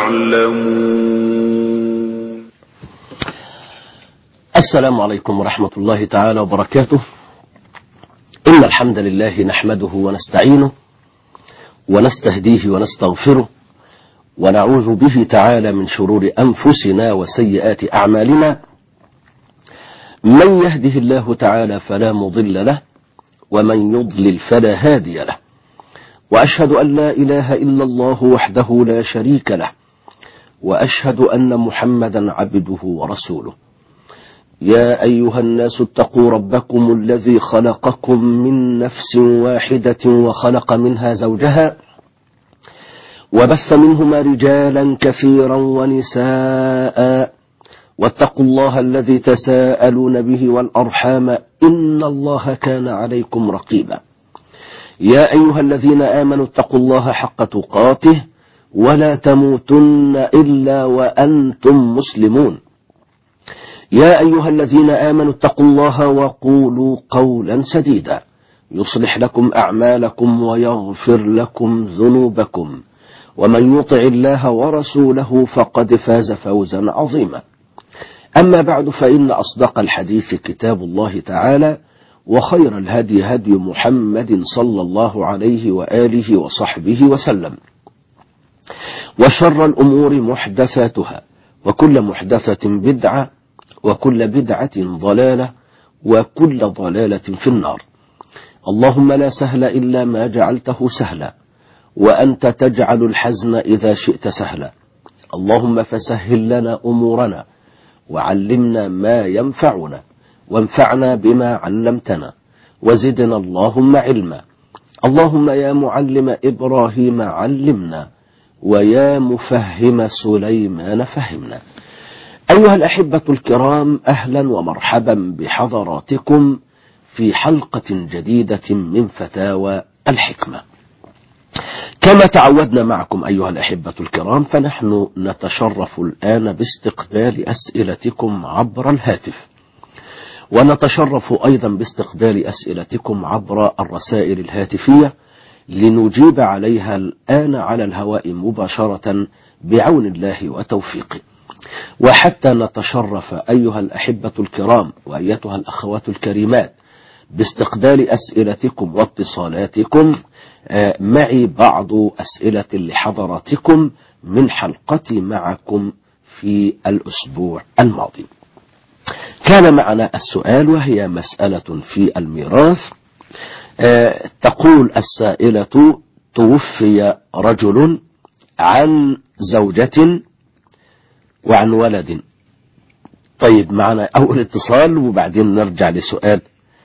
يعلمون السلام عليكم ورحمة الله تعالى وبركاته إن الحمد لله نحمده ونستعينه ونستهديه ونستغفره ونعوذ به تعالى من شرور أنفسنا وسيئات أعمالنا من يهده الله تعالى فلا مضل له ومن يضلل فلا هادي له وأشهد أن لا إله إلا الله وحده لا شريك له وأشهد أن محمدا عبده ورسوله يا أيها الناس اتقوا ربكم الذي خلقكم من نفس واحدة وخلق منها زوجها وبث منهما رجالا كثيرا ونساء واتقوا الله الذي تساءلون به والأرحام إن الله كان عليكم رقيبا يا أيها الذين آمنوا اتقوا الله حق تقاته ولا تموتن إلا وأنتم مسلمون يا أيها الذين آمنوا اتقوا الله وقولوا قولا سديدا يصلح لكم أعمالكم ويغفر لكم ذنوبكم ومن يطع الله ورسوله فقد فاز فوزا عظيما أما بعد فإن أصدق الحديث كتاب الله تعالى وخير الهدي هدي محمد صلى الله عليه وآله وصحبه وسلم وشر الأمور محدثاتها وكل محدثة بدعة وكل بدعة ضلالة وكل ضلالة في النار اللهم لا سهل إلا ما جعلته سهلا وأنت تجعل الحزن إذا شئت سهلا اللهم فسهل لنا أمورنا وعلمنا ما ينفعنا وانفعنا بما علمتنا وزدنا اللهم علما اللهم يا معلم إبراهيم علمنا ويا مفهم سليمان فهمنا أيها الأحبة الكرام أهلا ومرحبا بحضراتكم في حلقة جديدة من فتاوى الحكمة كما تعودنا معكم أيها الأحبة الكرام فنحن نتشرف الآن باستقبال أسئلتكم عبر الهاتف ونتشرف أيضا باستقبال أسئلتكم عبر الرسائل الهاتفية لنجيب عليها الآن على الهواء مباشرة بعون الله وتوفيقه وحتى نتشرف أيها الأحبة الكرام وأيتها الأخوات الكريمات باستقبال أسئلتكم واتصالاتكم معي بعض أسئلة لحضراتكم من حلقتي معكم في الأسبوع الماضي كان معنا السؤال وهي مسألة في الميراث تقول السائلة توفي رجل عن زوجة وعن ولد طيب معنا أول اتصال وبعدين نرجع لسؤال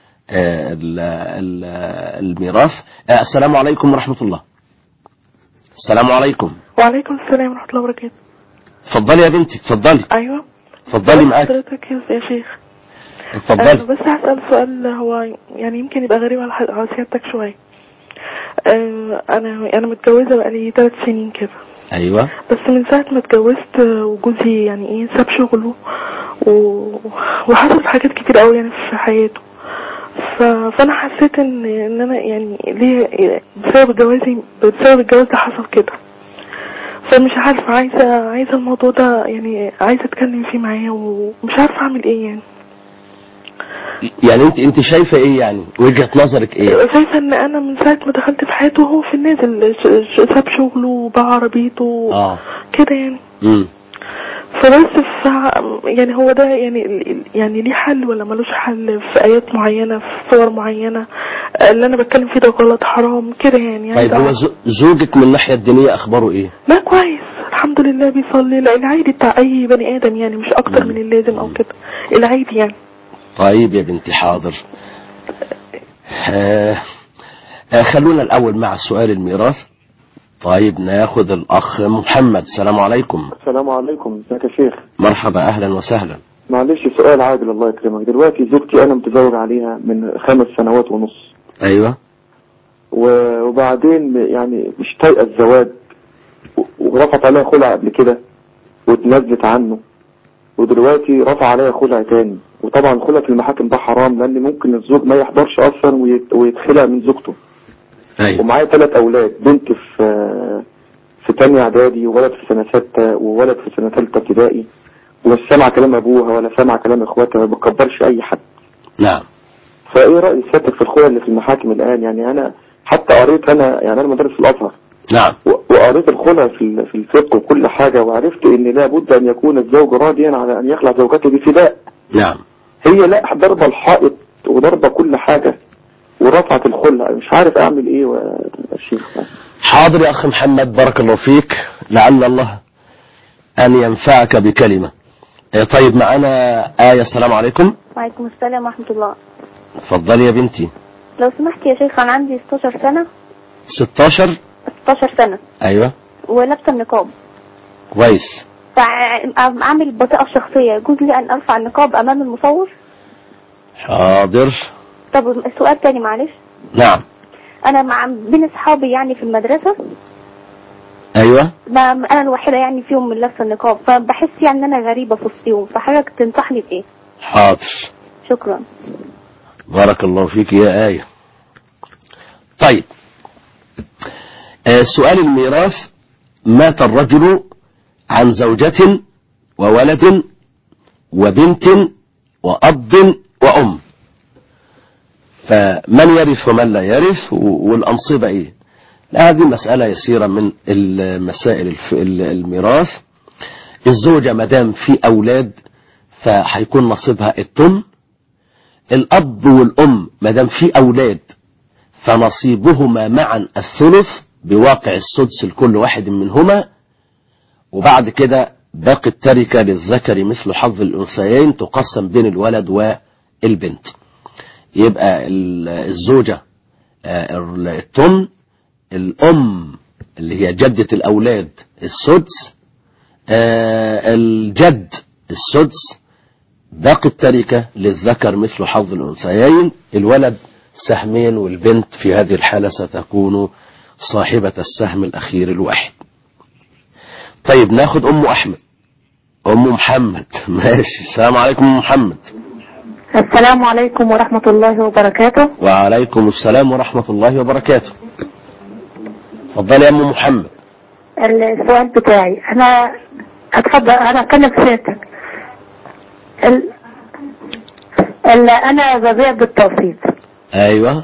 الميراث السلام عليكم ورحمة الله السلام عليكم وعليكم السلام ورحمة الله وبركاته اتفضلي يا بنتي اتفضلي أيوة اتفضلي معاك حضرتك يا يا شيخ أنا اتفضلي بس هسأل سؤال هو يعني يمكن يبقى غريب على ح- على سيادتك شوية آه، أنا أنا متجوزة بقالي ثلاث سنين كده ايوه بس من ساعة ما اتجوزت آه، وجوزي يعني ايه ساب شغله و... وحصلت حاجات كتير قوي يعني في حياته ف... فانا حسيت ان ان انا يعني ليه بسبب جوازي بسبب الجواز ده حصل كده فمش عارفة عايزة عايزة الموضوع ده يعني عايزة اتكلم فيه معاه ومش عارفة اعمل ايه يعني يعني انت انت شايفه ايه يعني وجهه نظرك ايه شايفة ان انا من ساعة ما دخلت في حياته وهو في النازل ش- ش- ساب شغله وباع عربيته اه كده يعني امم فبس ف يعني هو ده يعني ال- يعني ليه حل ولا ملوش حل في ايات معينه في صور معينه اللي انا بتكلم فيه ده غلط حرام كده يعني طيب عايزة هو أعرف. زو- زوجك من الناحيه الدينيه اخباره ايه لا كويس الحمد لله بيصلي لا العادي بتاع اي بني ادم يعني مش اكتر مم. من اللازم او كده العادي يعني طيب يا بنتي حاضر آه آه خلونا الأول مع سؤال الميراث طيب ناخذ الأخ محمد السلام عليكم السلام عليكم ازيك يا شيخ مرحبا أهلا وسهلا معلش سؤال عاجل الله يكرمك دلوقتي زوجتي انا متزوج عليها من خمس سنوات ونص أيوة و- وبعدين يعني مش طايقه الزواج و- ورفعت عليها خلع قبل كده واتنزلت عنه ودلوقتي رفع عليها خلع تاني وطبعا الخلع في المحاكم ده حرام لان ممكن الزوج ما يحضرش اصلا ويت- ويتخلع من زوجته أيوة ومعايا ثلاث اولاد بنت في في تانية اعدادي وولد في سنة ستة وولد في سنة تالتة ابتدائي ومش سامع كلام ابوها ولا سامع كلام اخواتها ما بتكبرش اي حد نعم فايه رأي سيادتك في الخلع اللي في المحاكم الان يعني انا حتى قريت انا يعني انا مدرس في الازهر نعم و- وقريت الخلع في ال- في الفقه وكل حاجة وعرفت ان لابد ان يكون الزوج راضيا على ان يخلع زوجته بفداء نعم هي لا ضربة الحائط وضربة كل حاجة ورفعت الخلع مش عارف اعمل ايه يا شيخ حاضر يا أخ محمد بارك الله فيك لعل الله أن ينفعك بكلمة آه، طيب معنا آية السلام عليكم وعليكم السلام ورحمة الله اتفضلي يا بنتي لو سمحت يا شيخ أنا عندي 16 سنة 16 16 سنة أيوة ولابسة النقاب كويس فأعمل بطاقة شخصية يجوز لي أن أرفع النقاب أمام المصور حاضر طب السؤال تاني معلش نعم أنا مع بين أصحابي يعني في المدرسة أيوة ما أنا الوحيدة يعني فيهم من لابسة النقاب فبحس يعني إن أنا غريبة في وسطهم فحضرتك تنصحني بإيه؟ حاضر شكرا بارك الله فيك يا آية طيب آه، سؤال الميراث مات الرجل عن زوجة وولد وبنت وأب وأم فمن يرث ومن لا يرث و- والأنصبة إيه لا هذه مسألة يسيرة من المسائل الف- الميراث الزوجة مدام في أولاد فهيكون نصيبها التم الأب والأم مدام في أولاد فنصيبهما معا الثلث بواقع السدس لكل واحد منهما وبعد كده باقي التركة للذكر مثل حظ الأنثيين تقسم بين الولد والبنت يبقى ال- الزوجة آه، التم الأم اللي هي جدة الأولاد السدس آه، الجد السدس باقي التركة للذكر مثل حظ الأنثيين الولد سهمين والبنت في هذه الحالة ستكون صاحبة السهم الأخير الواحد طيب ناخد أم أحمد أم محمد ماشي السلام عليكم أم محمد السلام عليكم ورحمة الله وبركاته وعليكم السلام ورحمة الله وبركاته اتفضلي يا أم محمد السؤال بتاعي أنا أتفضل أنا أتكلم في سيادتك ال... ال... أنا ببيع بالتوسيط أيوة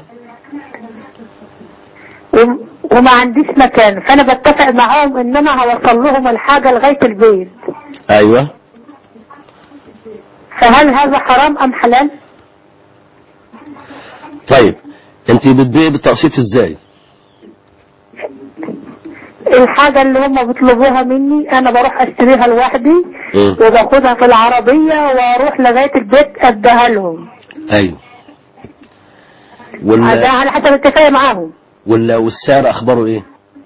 وم... وما عنديش مكان فأنا بتفق معاهم إن أنا هوصل لهم الحاجة لغاية البيت أيوة فهل هذا حرام أم حلال؟ طيب انت بتبيعي بالتقسيط ازاي الحاجة اللي هم بيطلبوها مني أنا بروح أشتريها لوحدي مم. وباخدها في العربية وأروح لغاية البيت أديها لهم ايوه ده وال... على حسب اتفاقي معاهم وال... والسعر اخباره ايه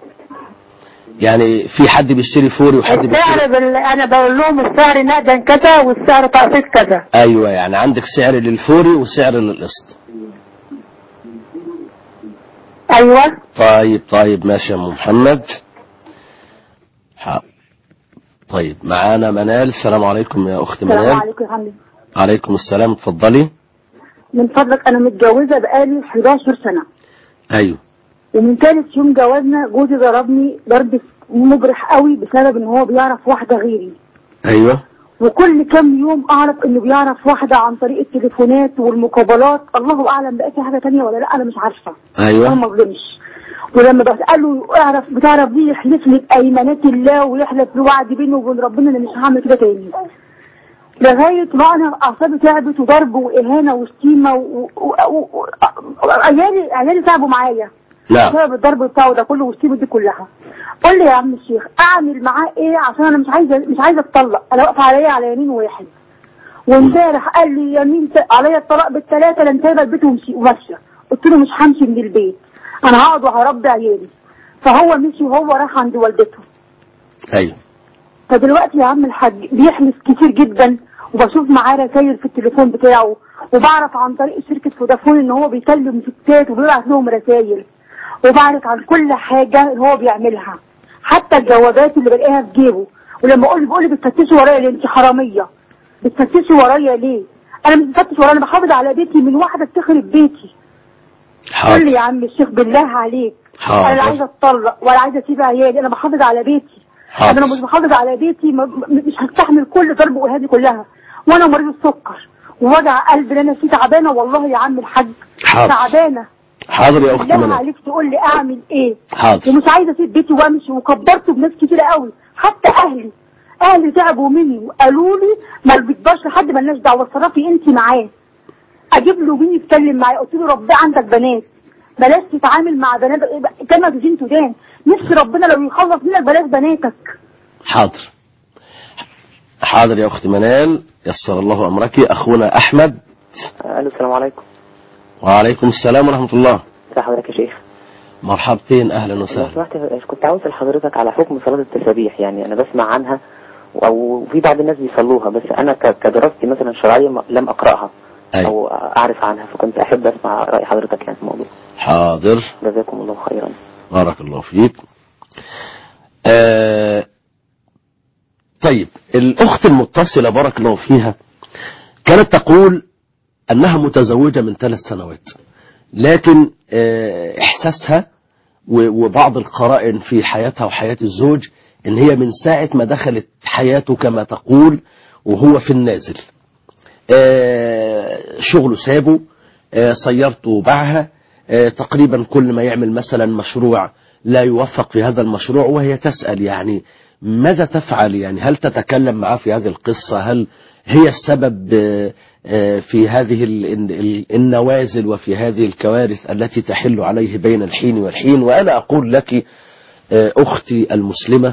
يعني في حد بيشتري فوري وحد السعر بيشتري بال... انا بقول لهم السعر نقدا كذا والسعر تقسيط كذا ايوه يعني عندك سعر للفوري وسعر للقسط ايوه طيب طيب ماشي يا ام محمد ح... طيب معانا منال السلام عليكم يا اخت السلام منال عليكم يا حمد عليكم السلام اتفضلي من فضلك انا متجوزه بقالي 11 سنه ايوه ومن ثالث يوم جوازنا جوزي ضربني ضرب مجرح قوي بسبب ان هو بيعرف واحده غيري ايوه وكل كام يوم اعرف انه بيعرف واحده عن طريق التليفونات والمقابلات الله اعلم بقى في حاجه تانية ولا لا انا مش عارفه انا ايوه ما اظلمش ولما بساله اعرف بتعرف دي يحلف لي بايمانات الله ويحلف بوعد بينه وبين ربنا انا مش هعمل كده تاني لغايه ما انا اعصابي تعبت وضرب واهانه وشتيمه و- و- و- و- عيالي عيالي تعبوا معايا نعم بسبب الضرب بتاعه ده كله والشتيمه دي كلها قول لي يا عم الشيخ اعمل معاه ايه عشان انا مش عايزه مش عايزه اتطلق انا واقفه عليا على يمين واحد وامبارح قال لي يمين ت- عليا الطلاق بالثلاثه لان سايبه البيت ومشي وماشيه قلت له مش همشي من البيت انا هقعد وهربي عيالي فهو مشي وهو راح عند والدته ايوه فدلوقتي يا عم الحاج بيحلف كتير جدا وبشوف معاه رسايل في التليفون بتاعه وبعرف عن طريق شركة فودافون ان هو بيكلم ستات وبيبعت لهم رسايل وبعرف عن كل حاجة هو بيعملها حتى الجوابات اللي بلاقيها في جيبه ولما اقول بيقول لي بتفتشي ورايا ليه انت حرامية بتفتشي ورايا ليه انا مش بفتش ورايا انا بحافظ على بيتي من واحدة بتخرب بيتي حاضر. قول لي يا عم الشيخ بالله عليك حاضر. انا لا عايزه اتطلق ولا عايزه اسيب عيالي انا بحافظ على بيتي حاضر. انا لو مش بحافظ على بيتي ما- م- مش هستحمل كل ضرب وهذه كلها وانا مريض السكر ووجع قلب اللي انا فيه تعبانه والله يا عم الحاج حاضر. تعبانه حاضر يا اختي بالله منى عليك تقول لي اعمل ايه حاضر ومش عايزه اسيب بيتي وامشي وكبرته بناس كتيره قوي حتى اهلي اهلي تعبوا مني وقالوا لي ما بتقدرش لحد مالناش دعوه اتصرفي انت معاه اجيب له مين يتكلم معايا قلت له ربنا عندك بنات بلاش تتعامل مع بنات كما تدين تدان نفسي ربنا لو يخلص منك بلاش بناتك حاضر حاضر يا اختي منال يسر الله امرك اخونا احمد الو السلام عليكم وعليكم السلام ورحمه الله ازي حضرتك يا شيخ مرحبتين اهلا لو وسهلا سمحت كنت عاوز لحضرتك على حكم صلاة التسابيح يعني انا بسمع عنها او في بعض الناس بيصلوها بس انا ك- كدراستي مثلا شرعية ما- لم اقراها أي. او اعرف عنها فكنت احب اسمع راي حضرتك يعني في الموضوع حاضر جزاكم الله خيرا بارك الله فيك آه طيب الأخت المتصلة بارك الله فيها كانت تقول أنها متزوجة من ثلاث سنوات لكن آه إحساسها و- وبعض القرائن في حياتها وحياة الزوج إن هي من ساعة ما دخلت حياته كما تقول وهو في النازل آه، شغله سابه آه، سيارته باعها آه، تقريبا كل ما يعمل مثلا مشروع لا يوفق في هذا المشروع وهي تسأل يعني ماذا تفعل يعني هل تتكلم معاه في هذه القصة هل هي السبب آه، آه، في هذه ال- ال- النوازل وفي هذه الكوارث التي تحل عليه بين الحين والحين وأنا أقول لك آه، أختي المسلمة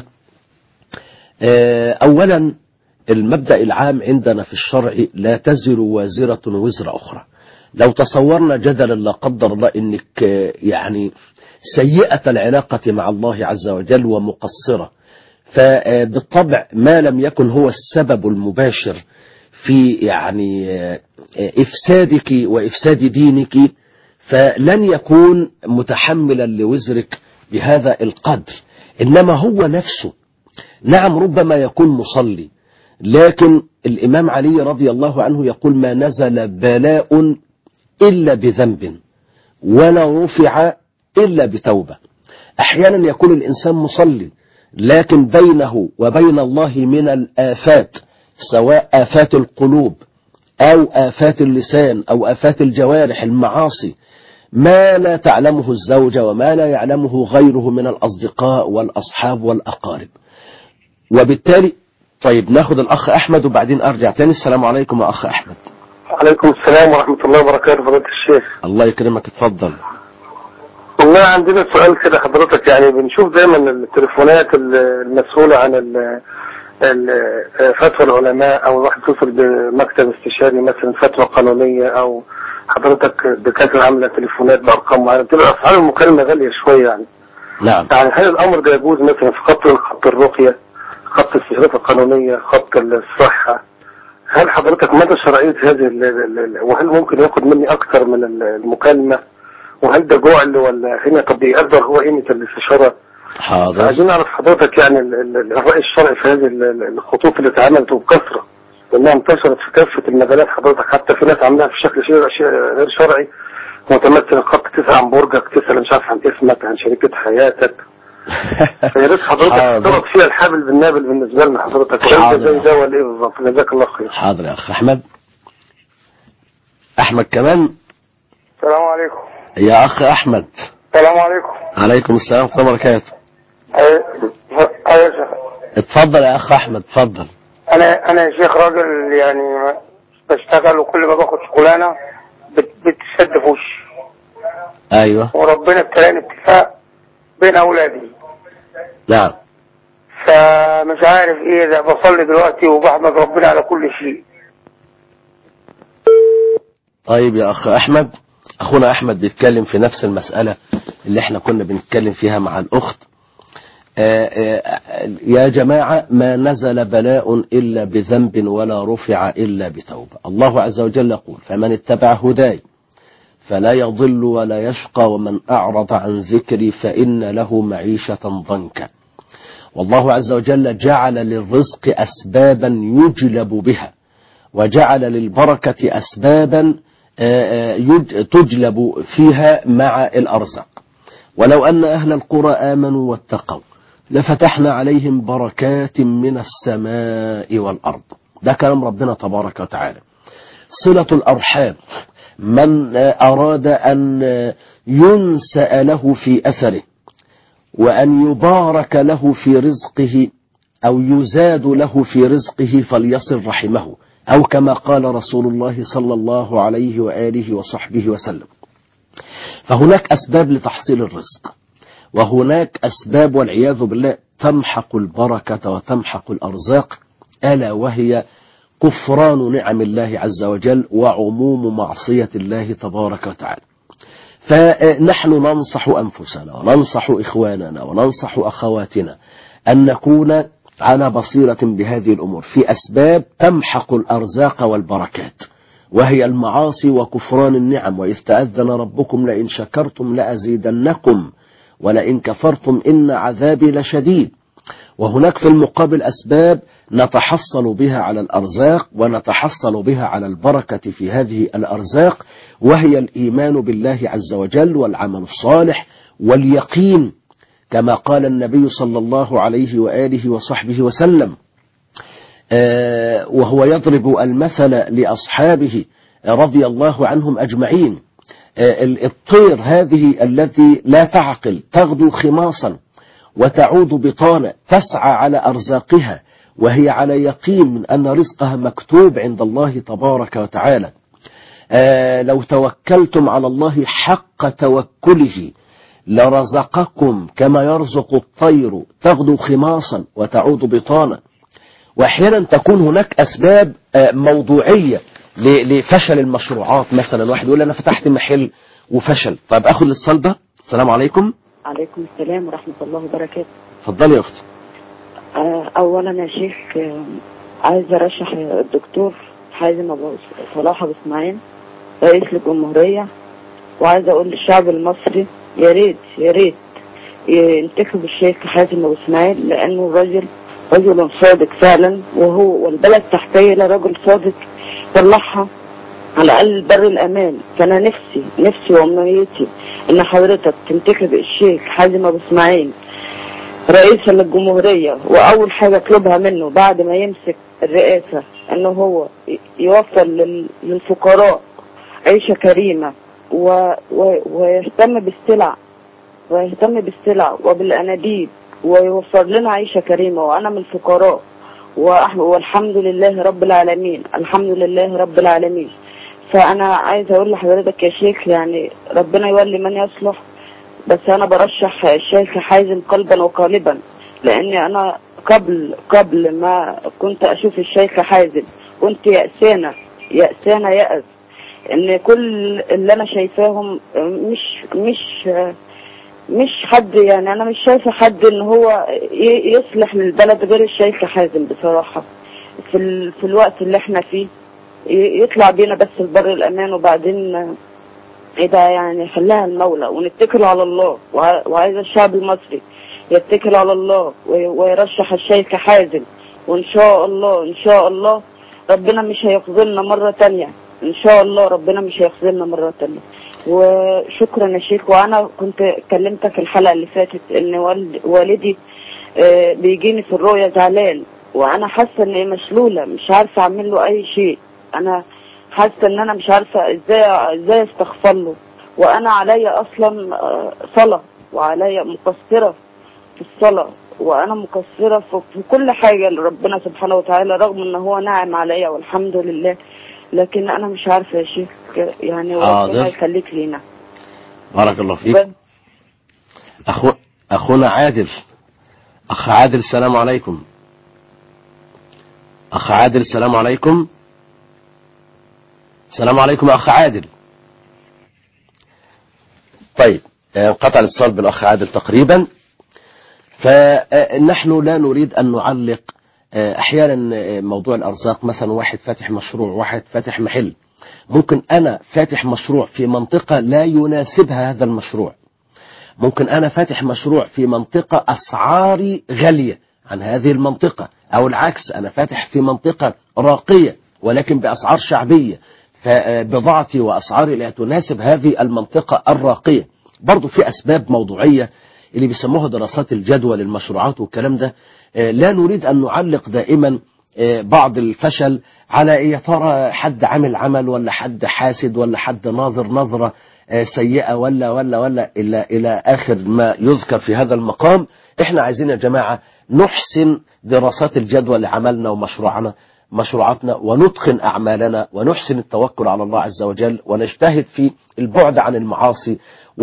آه، أولا المبدأ العام عندنا في الشرع لا تزر وازرة وزر أخرى لو تصورنا جدلا لا قدر الله انك آه، يعني سيئة العلاقة مع الله عز وجل ومقصرة فبالطبع ما لم يكن هو السبب المباشر في يعني آه، آه، إفسادك وإفساد دينك فلن يكون متحملا لوزرك بهذا القدر إنما هو نفسه نعم ربما يكون مصلي لكن الإمام علي رضي الله عنه يقول ما نزل بلاء إلا بذنب ولا رفع إلا بتوبة أحيانا يكون الإنسان مصلي لكن بينه وبين الله من الآفات سواء آفات القلوب أو آفات اللسان أو آفات الجوارح المعاصي ما لا تعلمه الزوجة وما لا يعلمه غيره من الأصدقاء والأصحاب والأقارب وبالتالي طيب ناخد الأخ أحمد وبعدين أرجع تاني السلام عليكم يا أخ أحمد عليكم السلام ورحمة الله وبركاته فضيلة الشيخ الله يكرمك اتفضل والله عندنا سؤال كده حضرتك يعني بنشوف دايما التليفونات المسؤولة عن ال- ال- فتوى العلماء او الواحد يتصل بمكتب استشاري مثلا فتوى قانونية او حضرتك دكاترة عاملة تليفونات بارقام معينة بتبقى اسعار المكالمة غالية شوية يعني نعم يعني هل الامر ده يجوز مثلا في خط خط الرقية خط الاستشارات القانونية خط الصحة هل حضرتك مدى شرعية هذه ال- ال- ال- وهل ممكن ياخد مني اكتر من ال- المكالمة وهل ده جعل ولا هنا طب بيقدر هو قيمة الاستشارة حاضر عايزين نعرف حضرتك يعني ال- ال- الرأي الشرعي في هذه ال- ال- الخطوط اللي اتعملت وبكثرة لأنها انتشرت في كافة المجالات حضرتك حتى في ناس عاملاها في شكل شيء شيء غير شرعي متمثل الخط تسأل عن برجك تسأل مش عارف عن اسمك عن شريكة حياتك فيا ريت حضرتك حاضر. تربط فيها الحابل بالنابل بالنسبة لنا حضرتك حاضر. ولا زي ده ولا ايه بالظبط جزاك الله خير حاضر يا أخ أحمد أحمد كمان السلام عليكم يا أخ أحمد السلام عليكم عليكم السلام ورحمة الله وبركاته ايوه يا شيخ اتفضل يا أخ أحمد اتفضل انا انا يا شيخ راجل يعني بشتغل وكل ما باخد شغلانه بت- بتسد في وشي أيوه وربنا ابتلاني ابتلاء بين اولادي نعم فمش عارف ايه ده بصلي دلوقتي وبحمد ربنا على كل شيء طيب يا أخ أحمد أخونا أحمد بيتكلم في نفس المسألة اللي احنا كنا بنتكلم فيها مع الأخت آه، آه، يا جماعة ما نزل بلاء إلا بذنب ولا رفع إلا بتوبة الله عز وجل يقول فمن اتبع هداي فلا يضل ولا يشقى ومن أعرض عن ذكري فإن له معيشة ضنكا والله عز وجل جعل للرزق أسبابا يجلب بها وجعل للبركة أسبابا آه، يج- تجلب فيها مع الأرزاق ولو أن أهل القرى آمنوا واتقوا لفتحنا عليهم بركات من السماء والأرض ده كلام ربنا تبارك وتعالى صلة الأرحام من آه، أراد أن آه، ينسأ له في أثره وأن يبارك له في رزقه أو يزاد له في رزقه فليصل رحمه أو كما قال رسول الله صلى الله عليه وآله وصحبه وسلم فهناك أسباب لتحصيل الرزق وهناك أسباب والعياذ بالله تمحق البركة وتمحق الأرزاق ألا وهي كفران نعم الله عز وجل وعموم معصية الله تبارك وتعالى فنحن ننصح أنفسنا وننصح إخواننا وننصح أخواتنا أن نكون على بصيرة بهذه الأمور في أسباب تمحق الأرزاق والبركات وهي المعاصي وكفران النعم وإذ تأذن ربكم لئن شكرتم لأزيدنكم ولئن كفرتم إن عذابي لشديد وهناك في المقابل أسباب نتحصل بها على الأرزاق ونتحصل بها على البركة في هذه الأرزاق وهي الإيمان بالله عز وجل والعمل الصالح واليقين كما قال النبي صلى الله عليه وآله وصحبه وسلم آه، وهو يضرب المثل لأصحابه رضي الله عنهم أجمعين آه، الطير هذه التي لا تعقل تغدو خماصا وتعود بطانة تسعى على أرزاقها وهي على يقين من أن رزقها مكتوب عند الله تبارك وتعالى آه، لو توكلتم على الله حق توكله لرزقكم كما يرزق الطير تغدو خماصا وتعود بطانا واحيانا تكون هناك اسباب آه، موضوعيه ل- لفشل المشروعات مثلا واحد يقول انا فتحت محل وفشل طيب اخد الاتصال ده السلام عليكم عليكم السلام ورحمة الله وبركاته اتفضلي يا اختي آه، أولا يا شيخ آه، عايز أرشح الدكتور حازم أبو صلاح أبو إسماعيل رئيس الجمهورية وعايز أقول للشعب المصري يا ريت يا ريت ينتخب الشيخ حازم أبو إسماعيل لأنه راجل رجل صادق فعلا وهو والبلد تحتاج إلى رجل صادق طلعها على الأقل بر الأمان فأنا نفسي نفسي وأمنيتي إن حضرتك تنتخب الشيخ حازم أبو إسماعيل رئيسا للجمهورية وأول حاجة أطلبها منه بعد ما يمسك الرئاسة إنه هو ي- يوفر لل- للفقراء عيشة كريمة و... و... ويهتم بالسلع ويهتم بالسلع وبالأنابيب ويوفر لنا عيشة كريمة وأنا من الفقراء وأح- والحمد لله رب العالمين الحمد لله رب العالمين فأنا عايز أقول لحضرتك يا شيخ يعني ربنا يولي من يصلح بس أنا برشح الشيخ حازم قلبا وقالبا لأني أنا قبل قبل ما كنت أشوف الشيخ حازم كنت يأسانة يأسانة يأس إن كل اللي أنا شايفاهم مش مش مش حد يعني أنا مش شايفة حد إن هو ي- يصلح للبلد غير الشيخ حازم بصراحة في ال... في الوقت اللي احنا فيه ي- يطلع بينا بس البر الأمان وبعدين ايه ده يعني خلاها المولى ونتكل على الله وع- وعايز الشعب المصري يتكل على الله وي- ويرشح الشيخ حازم وان شاء الله ان شاء الله ربنا مش هيخذلنا مرة تانية ان شاء الله ربنا مش هيخذلنا مرة تانية وشكرا يا شيخ وانا كنت كلمتك الحلقة اللي فاتت ان والد والدي آه، بيجيني في الرؤية زعلان وانا حاسة اني مشلولة مش عارفة اعمل له اي شيء انا حاسة ان انا مش عارفة ازاي ازاي استغفر له وانا عليا اصلا آه، صلاة وعليا مقصرة في الصلاة وانا مقصرة في في كل حاجة لربنا سبحانه وتعالى رغم ان هو ناعم عليا والحمد لله لكن انا مش عارفة يا شيخ يعني حاضر. ربنا يخليك لينا بارك الله فيك بس أخو... أخونا عادل أخ عادل السلام عليكم أخ عادل السلام عليكم السلام عليكم يا أخ عادل طيب آه، انقطع الاتصال بالأخ عادل تقريبا فنحن لا نريد أن نعلق آه، أحيانا آه، موضوع الأرزاق مثلا واحد فاتح مشروع واحد فاتح محل ممكن أنا فاتح مشروع في منطقة لا يناسبها هذا المشروع ممكن أنا فاتح مشروع في منطقة أسعاري غالية عن هذه المنطقة أو العكس أنا فاتح في منطقة راقية ولكن بأسعار شعبية فبضاعتي وأسعاري لا تناسب هذه المنطقة الراقية برضو في أسباب موضوعية اللي بيسموها دراسات الجدوى للمشروعات والكلام ده آه، لا نريد أن نعلق دائما آه، بعض الفشل على يا ترى حد عامل عمل ولا حد حاسد ولا حد ناظر نظرة آه، سيئة ولا ولا ولا إلى إلى آخر ما يذكر في هذا المقام احنا عايزين يا جماعة نحسن دراسات الجدوى لعملنا ومشروعنا مشروعاتنا ونتقن أعمالنا ونحسن التوكل على الله عز وجل ونجتهد في البعد عن المعاصي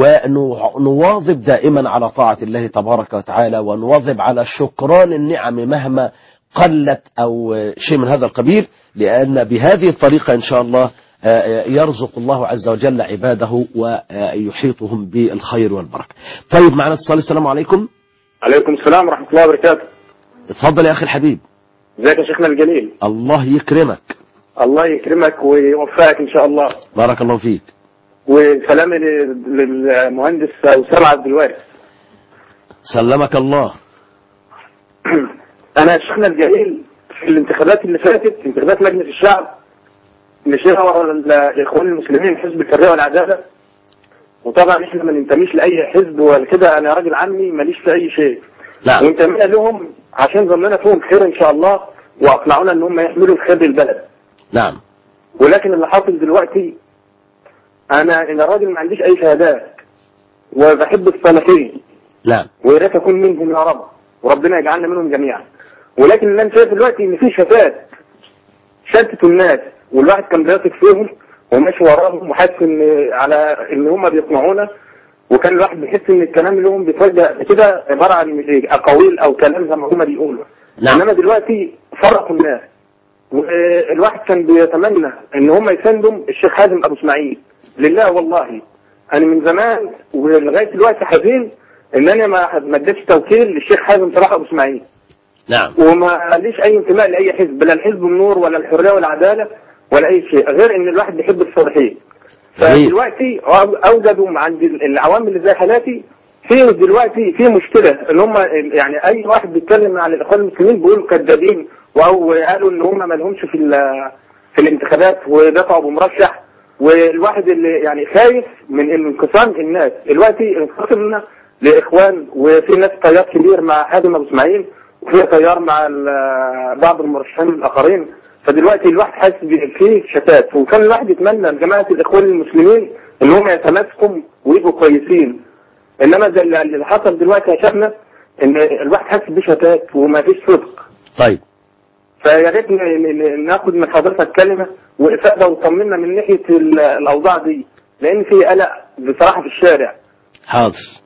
ونواظب دائما على طاعة الله تبارك وتعالى ونواظب على شكران النعم مهما قلت أو شيء من هذا القبيل لأن بهذه الطريقة إن شاء الله آه، يرزق الله عز وجل عباده ويحيطهم بالخير والبركة طيب معنا اتصال السلام عليكم عليكم السلام ورحمة الله وبركاته اتفضل يا أخي الحبيب ازيك يا شيخنا الجليل الله يكرمك الله يكرمك ويوفقك ان شاء الله بارك الله فيك وسلامي لل- للمهندس أسامة عبد الوارث سلمك الله انا يا شيخنا الجليل في الانتخابات اللي فاتت انتخابات مجلس الشعب مشينا ورا ال- الاخوان المسلمين حزب الحريه والعداله وطبعا احنا ما ننتميش لاي حزب ولا كده انا راجل عمي ماليش في اي شيء نعم وانتمينا لهم عشان ظننا فيهم خير ان شاء الله واقنعونا ان هم يحملوا الخير للبلد نعم ولكن اللي حاصل دلوقتي انا انا راجل ما عنديش اي شهادات وبحب الصالحين نعم ويا ريت اكون منهم يا رب وربنا يجعلنا منهم جميعا ولكن اللي انا شايف دلوقتي ان في شتات شتتوا الناس والواحد كان بيثق فيهم وماشي وراهم وحاسس ان على ان هم بيقنعونا وكان الواحد بيحس ان الكلام اللي هم بيتوجه كده عباره عن اقاويل او كلام زي ما هم بيقولوا نعم. انما دلوقتي فرقوا الناس والواحد كان بيتمنى ان هم يساندوا الشيخ حازم ابو اسماعيل لله والله انا من زمان ولغايه دلوقتي حزين ان انا ما ما اديتش توكيل للشيخ حازم صلاح ابو اسماعيل نعم وما ليش اي انتماء لاي حزب لا الحزب النور ولا الحريه والعداله ولا اي شيء غير ان الواحد بيحب الصالحين جميل. فدلوقتي اوجدوا عند العوام اللي زي حالاتي في دلوقتي في مشكله ان هم يعني اي واحد بيتكلم عن الاخوان المسلمين بيقولوا كذابين او قالوا ان هم ما لهمش في ال- في الانتخابات ودفعوا بمرشح والواحد اللي يعني خايف من ان انقسام الناس دلوقتي انقسمنا لاخوان وفي ناس تيار كبير مع حازم ابو اسماعيل وفي تيار مع ال- بعض المرشحين الاخرين فدلوقتي الواحد حاسس ب- في شتات وكان الواحد يتمنى لجماعه الاخوان المسلمين ان هم يتماسكوا ويبقوا كويسين انما ده اللي اللي حصل دلوقتي يا شيخنا ان الواحد حاسس بشتات وما فيش صدق طيب فيا ريت ن- ن- ناخد من حضرتك كلمه وافاده وطمنا من ناحيه ال- الاوضاع دي لان في قلق بصراحه في الشارع حاضر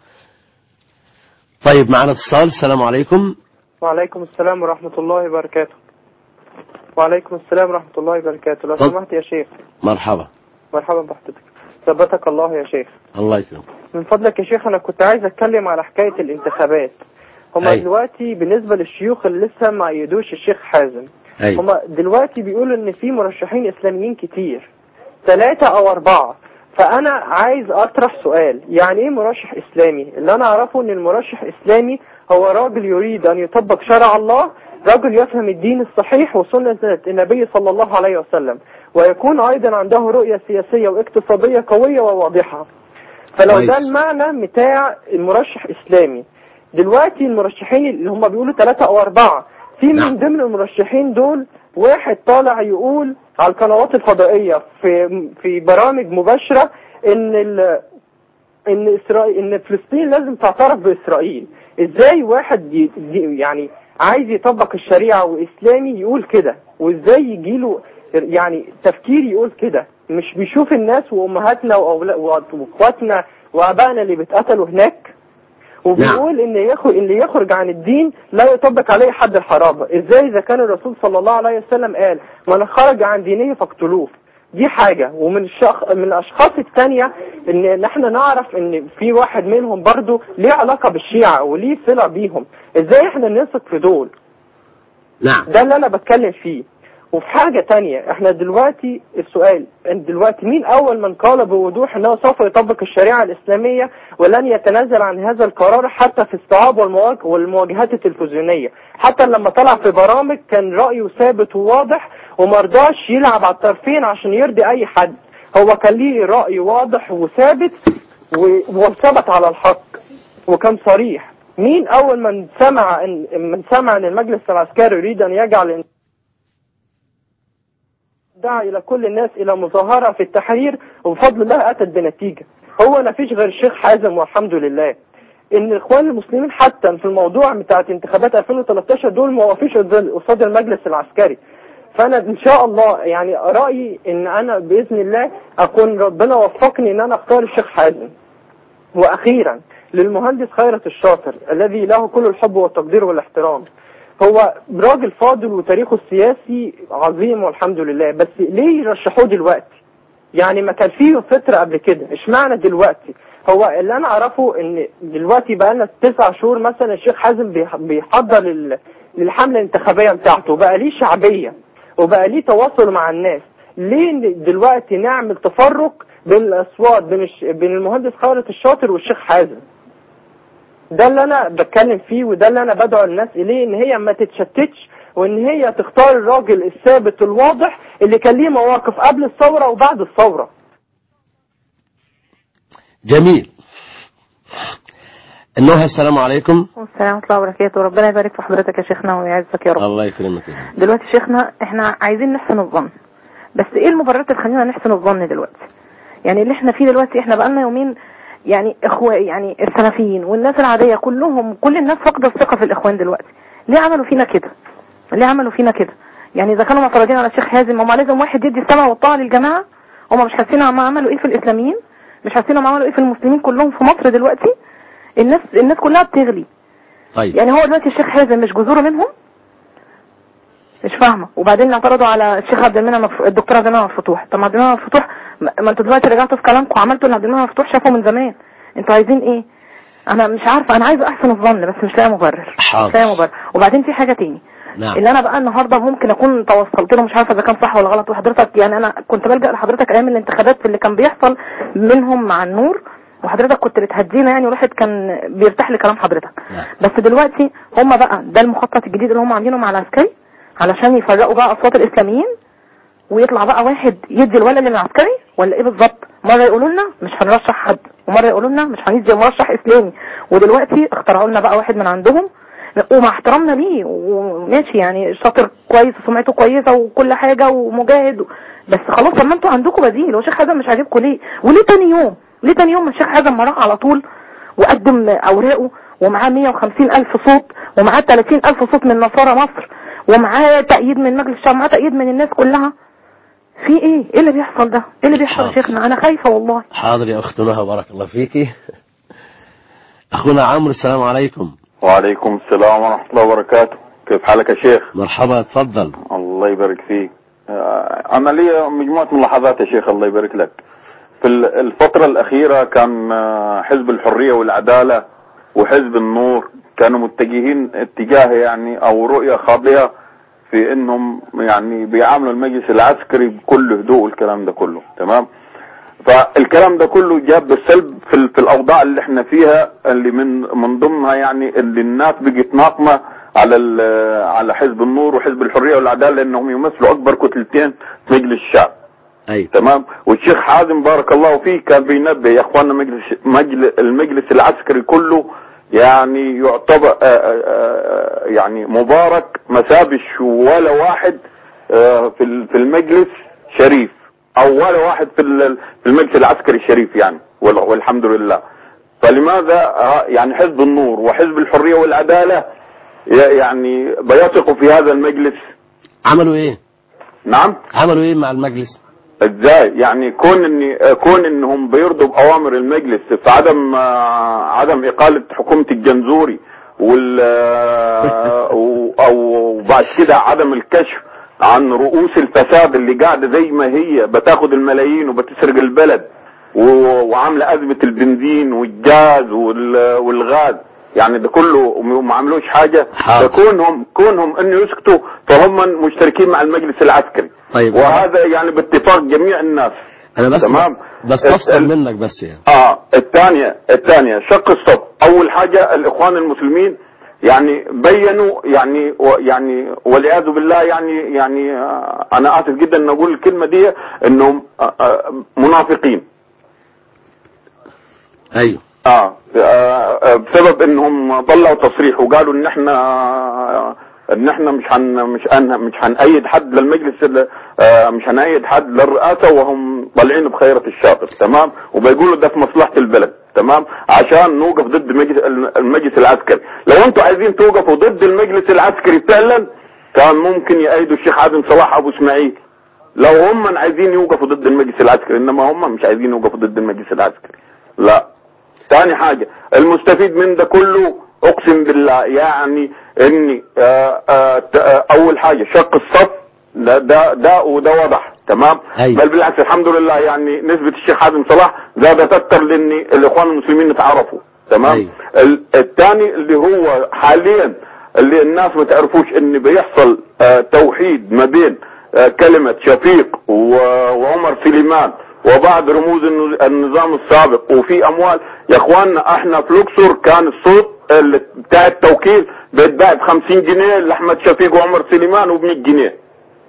طيب معنا اتصال السلام عليكم وعليكم السلام ورحمة الله وبركاته وعليكم السلام ورحمة الله وبركاته لو اتفضل. سمحت يا شيخ مرحبا مرحبا بحضرتك ثبتك الله يا شيخ الله يكرمك من فضلك يا شيخ أنا كنت عايز أتكلم على حكاية الانتخابات هما أي. دلوقتي بالنسبة للشيوخ اللي لسه ما أيدوش الشيخ حازم أي. هما دلوقتي بيقولوا إن في مرشحين إسلاميين كتير ثلاثة أو أربعة فأنا عايز أطرح سؤال يعني إيه مرشح إسلامي اللي أنا أعرفه إن المرشح إسلامي هو راجل يريد أن يطبق شرع الله رجل يفهم الدين الصحيح وسنة النبي صلى الله عليه وسلم ويكون أيضا عنده رؤية سياسية واقتصادية قوية وواضحة فلو كويس. ده المعنى بتاع المرشح إسلامي دلوقتي المرشحين اللي هم بيقولوا ثلاثة أو أربعة في من نعم. ضمن المرشحين دول واحد طالع يقول على القنوات الفضائية في في برامج مباشرة إن ال ان اسرائيل ان فلسطين لازم تعترف باسرائيل ازاي واحد ي- ي- يعني عايز يطبق الشريعه واسلامي يقول كده وازاي يجيله يعني تفكير يقول كده مش بيشوف الناس وامهاتنا وأولا- واخواتنا وابائنا اللي بيتقتلوا هناك وبيقول ان يخرج اللي يخرج عن الدين لا يطبق عليه حد الحرابه ازاي اذا كان الرسول صلى الله عليه وسلم قال من خرج عن دينه فاقتلوه دي حاجة ومن الشخ... من الأشخاص التانية إن إن إحنا نعرف إن في واحد منهم برضو ليه علاقة بالشيعة وليه صلة بيهم إزاي إحنا نثق في دول نعم ده اللي أنا بتكلم فيه وفي حاجة تانية إحنا دلوقتي السؤال إن دلوقتي مين أول من قال بوضوح إنه سوف يطبق الشريعة الإسلامية ولن يتنازل عن هذا القرار حتى في الصعاب والمواج- والمواجهات التلفزيونية حتى لما طلع في برامج كان رأيه ثابت وواضح ومرضاش يلعب على الطرفين عشان يرضي اي حد هو كان ليه رأي واضح وثابت و- وثبت على الحق وكان صريح مين اول من سمع ان من سمع ان المجلس العسكري يريد ان يجعل دعا الى كل الناس الى مظاهرة في التحرير وبفضل الله اتت بنتيجة هو ما فيش غير الشيخ حازم والحمد لله ان الاخوان المسلمين حتى في الموضوع بتاعت انتخابات 2013 دول ما وقفوش قصاد قصاد المجلس العسكري فانا ان شاء الله يعني رايي ان انا باذن الله اكون ربنا وفقني ان انا اختار الشيخ حازم واخيرا للمهندس خيرت الشاطر الذي له كل الحب والتقدير والاحترام هو راجل فاضل وتاريخه السياسي عظيم والحمد لله بس ليه يرشحوه دلوقتي يعني ما كان فيه فترة قبل كده اشمعنى دلوقتي هو اللي انا اعرفه ان دلوقتي بقى لنا تسع شهور مثلا الشيخ حازم بيح- بيحضر لل- للحملة الانتخابية بتاعته بقى ليه شعبية وبقى ليه تواصل مع الناس ليه ن- دلوقتي نعمل تفرق بين الاصوات بين, الش... بين المهندس خالد الشاطر والشيخ حازم ده اللي انا بتكلم فيه وده اللي انا بدعو الناس اليه ان هي ما تتشتتش وان هي تختار الراجل الثابت الواضح اللي كان ليه مواقف قبل الثورة وبعد الثورة جميل النوها السلام عليكم والسلام ورحمة الله وبركاته ربنا يبارك في حضرتك يا شيخنا ويعزك يا رب الله يكرمك يا رب. دلوقتي شيخنا احنا عايزين نحسن الظن بس ايه المبررات اللي تخلينا نحسن الظن دلوقتي يعني اللي احنا فيه دلوقتي احنا بقالنا يومين يعني اخوة يعني السلفيين والناس العادية كلهم كل الناس فاقدة الثقة في الاخوان دلوقتي ليه عملوا فينا كده ليه عملوا فينا كده يعني اذا كانوا معترضين على الشيخ حازم هم لازم واحد يدي السمع والطاعة للجماعة هم مش حاسين هم عملوا ايه في الاسلاميين مش حاسين هم عملوا ايه في المسلمين كلهم في مصر دلوقتي الناس الناس كلها بتغلي طيب يعني هو دلوقتي الشيخ حازم مش جذوره منهم مش فاهمه وبعدين اعترضوا على الشيخ عبد المنعم مف- الدكتور عبد المنعم مفتوح طب ما عبد المنعم مفتوح ما ما انتوا دلوقتي رجعتوا في كلامكم وعملتوا اللي عبد المنعم مفتوح شافه من زمان انتوا عايزين ايه انا مش عارفه انا عايزه احسن الظن بس مش لاقي مبرر حاضر. مش لاقي مبرر وبعدين في حاجه تاني نعم اللي انا بقى النهارده ممكن اكون توصلت له مش عارفه اذا كان صح ولا غلط وحضرتك يعني انا كنت بلجأ لحضرتك ايام الانتخابات في اللي كان بيحصل منهم مع النور وحضرتك كنت بتهدينا يعني والواحد كان بيرتاح لكلام حضرتك نعم. بس دلوقتي هم بقى ده المخطط الجديد اللي هم عاملينه مع العسكري علشان يفرقوا بقى اصوات الاسلاميين ويطلع بقى واحد يدي الولد للعسكري ولا ايه بالظبط مره يقولوا لنا مش هنرشح حد ومره يقولوا لنا مش هندي مرشح اسلامي ودلوقتي اخترعوا لنا بقى واحد من عندهم ومع احترامنا ليه وماشي يعني شاطر كويس وسمعته كويسه وكل حاجه ومجاهد و... بس خلاص طب ما انتوا عندكم بديل هو شيخ حازم مش عاجبكم ليه وليه تاني يوم ليه تاني يوم ما الشيخ حازم ما راح على طول وقدم اوراقه ومعاه 150 الف صوت ومعاه 30 الف صوت من نصارى مصر ومعاه تأييد من مجلس الشعب معاه تأييد من الناس كلها في ايه ايه اللي بيحصل ده ايه اللي بيحصل يا حاضر. شيخنا انا خايفه والله حاضر يا أخت نهى بارك الله فيكي أخونا عمرو السلام عليكم وعليكم السلام ورحمة الله وبركاته كيف حالك يا شيخ مرحبا تفضل الله يبارك فيك آه، أنا لي مجموعة ملاحظات يا شيخ الله يبارك لك في ال- الفترة الأخيرة كان آه، حزب الحرية والعدالة وحزب النور كانوا متجهين اتجاه يعني أو رؤية خاطئة في انهم يعني بيعاملوا المجلس العسكري بكل هدوء والكلام ده كله تمام فالكلام ده كله جاب بالسلب في, ال- في الاوضاع اللي احنا فيها اللي من من ضمنها يعني اللي الناس بقت ناقمه على ال- على حزب النور وحزب الحريه والعداله لانهم يمثلوا اكبر كتلتين في مجلس الشعب أي تمام والشيخ حازم بارك الله فيه كان بينبه يا اخواننا مجلس مجلس المجلس العسكري كله يعني يعتبر آه، آه، آه، يعني مبارك ما سابش ولا واحد آه، في ال- في المجلس شريف او ولا واحد في ال- في المجلس العسكري شريف يعني وال- والحمد لله فلماذا آه، يعني حزب النور وحزب الحريه والعداله ي- يعني بيثقوا في هذا المجلس عملوا إيه نعم عملوا إيه مع المجلس ازاي يعني كون ان كون انهم بيرضوا باوامر المجلس في عدم آه، عدم اقاله حكومه الجنزوري وال آه، و- او بعد كده عدم الكشف عن رؤوس الفساد اللي قاعده زي ما هي بتاخد الملايين وبتسرق البلد و- وعامله ازمه البنزين والجاز وال- والغاز يعني ده كله وما عملوش حاجه ده كونهم كونهم انه يسكتوا فهم مشتركين مع المجلس العسكري طيب وهذا يعني باتفاق جميع الناس أنا بس تمام بس أفصل ال- منك بس يعني اه الثانية الثانية شق الصف اول حاجة الاخوان المسلمين يعني بينوا يعني و- يعني والعياذ بالله يعني يعني آه، انا اسف جدا ان اقول الكلمه دي انهم آه، آه، منافقين ايوه اه آه، آه، بسبب انهم طلعوا تصريح وقالوا ان احنا آه، ان احنا مش هن مش هن مش هنأيد حد للمجلس ال- آه، مش هنأيد حد للرئاسه وهم طالعين بخيرة الشاطر تمام وبيقولوا ده في مصلحه البلد تمام عشان نوقف ضد مجلس المجلس العسكري لو انتوا عايزين توقفوا ضد المجلس العسكري فعلا كان ممكن يأيدوا الشيخ عادل صلاح ابو اسماعيل لو هم عايزين يوقفوا ضد المجلس العسكري انما هم مش عايزين يوقفوا ضد المجلس العسكري لا ثاني حاجة المستفيد من ده كله اقسم بالله يعني اني آه آه ت- آه اول حاجة شق الصف ده ده ده وده واضح تمام أيوة. بل بالعكس الحمد لله يعني نسبة الشيخ حازم صلاح زادت اكتر لان الاخوان المسلمين اتعرفوا تمام أيوة. ال- الثاني اللي هو حاليا اللي الناس ما تعرفوش ان بيحصل آه توحيد ما بين آه كلمة شفيق و- وعمر سليمان وبعض رموز النز- النظام السابق وفي اموال يا اخواننا احنا في لوكسور كان الصوت اللي بتاع التوكيل بيتباع ب 50 جنيه لاحمد شفيق وعمر سليمان وب 100 جنيه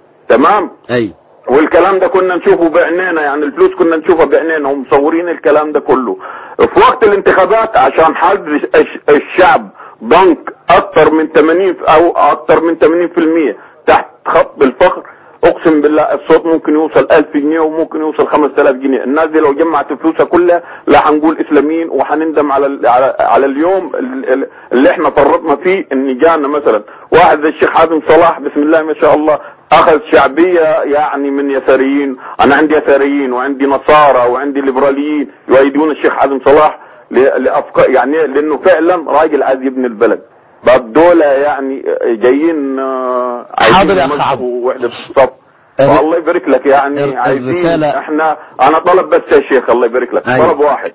تمام ايوه والكلام ده كنا نشوفه بعينينا يعني الفلوس كنا نشوفها بعينينا ومصورين الكلام ده كله في وقت الانتخابات عشان حد الش- الشعب ضنك اكتر من 80 او اكتر من 80% تحت خط الفقر اقسم بالله الصوت ممكن يوصل 1000 جنيه وممكن يوصل 5000 جنيه الناس دي لو جمعت فلوسها كلها لا هنقول اسلاميين وهنندم على ال- على على اليوم ال- ال- اللي احنا فرطنا فيه ان جانا مثلا واحد زي الشيخ حازم صلاح بسم الله ما شاء الله اخذ شعبيه يعني من يساريين انا عندي يساريين وعندي نصارى وعندي ليبراليين يؤيدون الشيخ حازم صلاح ل- لافكار يعني لانه فعلا راجل عايز يبني البلد طب دول يعني جايين آه، عايزين حاضر يا أخ يمسكوا عبد. وحده الصف الر- والله يبارك لك يعني الر- عايزين الرسالة- احنا انا طلب بس يا شيخ الله يبارك لك أيوة. طلب واحد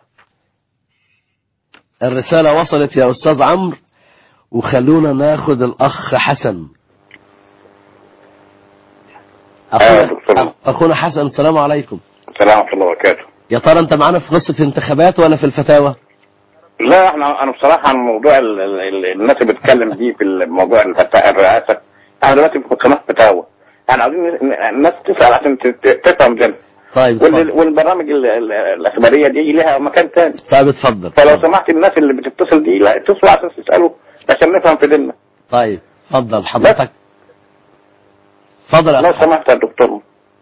الرسالة وصلت يا أستاذ عمرو وخلونا ناخد الأخ حسن أخونا, أخونا حسن السلام عليكم السلام ورحمة الله وبركاته يا ترى أنت معانا في قصة انتخابات ولا في الفتاوى لا احنا انا بصراحة عن موضوع ال- ال- ال- الناس اللي بتتكلم دي في الموضوع الفتاة الرئاسة احنا دلوقتي في قناة فتاوى احنا عاوزين ن- الناس تسأل عشان ت- ت- تفهم دينها طيب وال- اتفضل. والبرامج ال- ال- الأخبارية دي لها مكان تاني طيب اتفضل فلو سمحت الناس اللي بتتصل دي لا اتصلوا عشان تسألوا عشان نفهم في ديننا طيب اتفضل حضرتك اتفضل يا لو أخ حسن. سمحت يا دكتور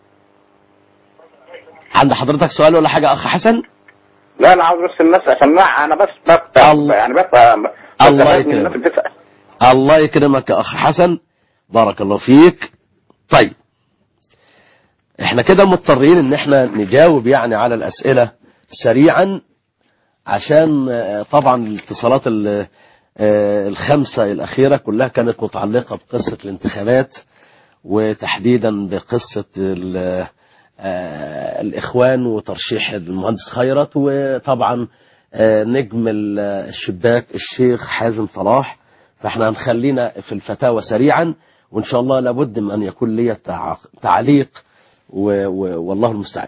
عند حضرتك سؤال ولا حاجة أخ حسن لا انا عاوز بس الناس عشان ما انا بس بفهم يعني بفهم الله بستفاد من الناس يكرمك. اللي بتسأل الله يكرمك يا أخ حسن بارك الله فيك طيب احنا كده مضطرين ان احنا نجاوب يعني على الأسئلة سريعا عشان آه، طبعا الاتصالات ال- آه، الخمسة الأخيرة كلها كانت متعلقة بقصة الانتخابات وتحديدا بقصة ال- آه، الإخوان وترشيح المهندس خيرت وطبعا آه، نجم ال- الشباك الشيخ حازم صلاح فاحنا هنخلينا في الفتاوى سريعا وإن شاء الله لابد من أن يكون لي تع- تعليق و- و- والله المستعان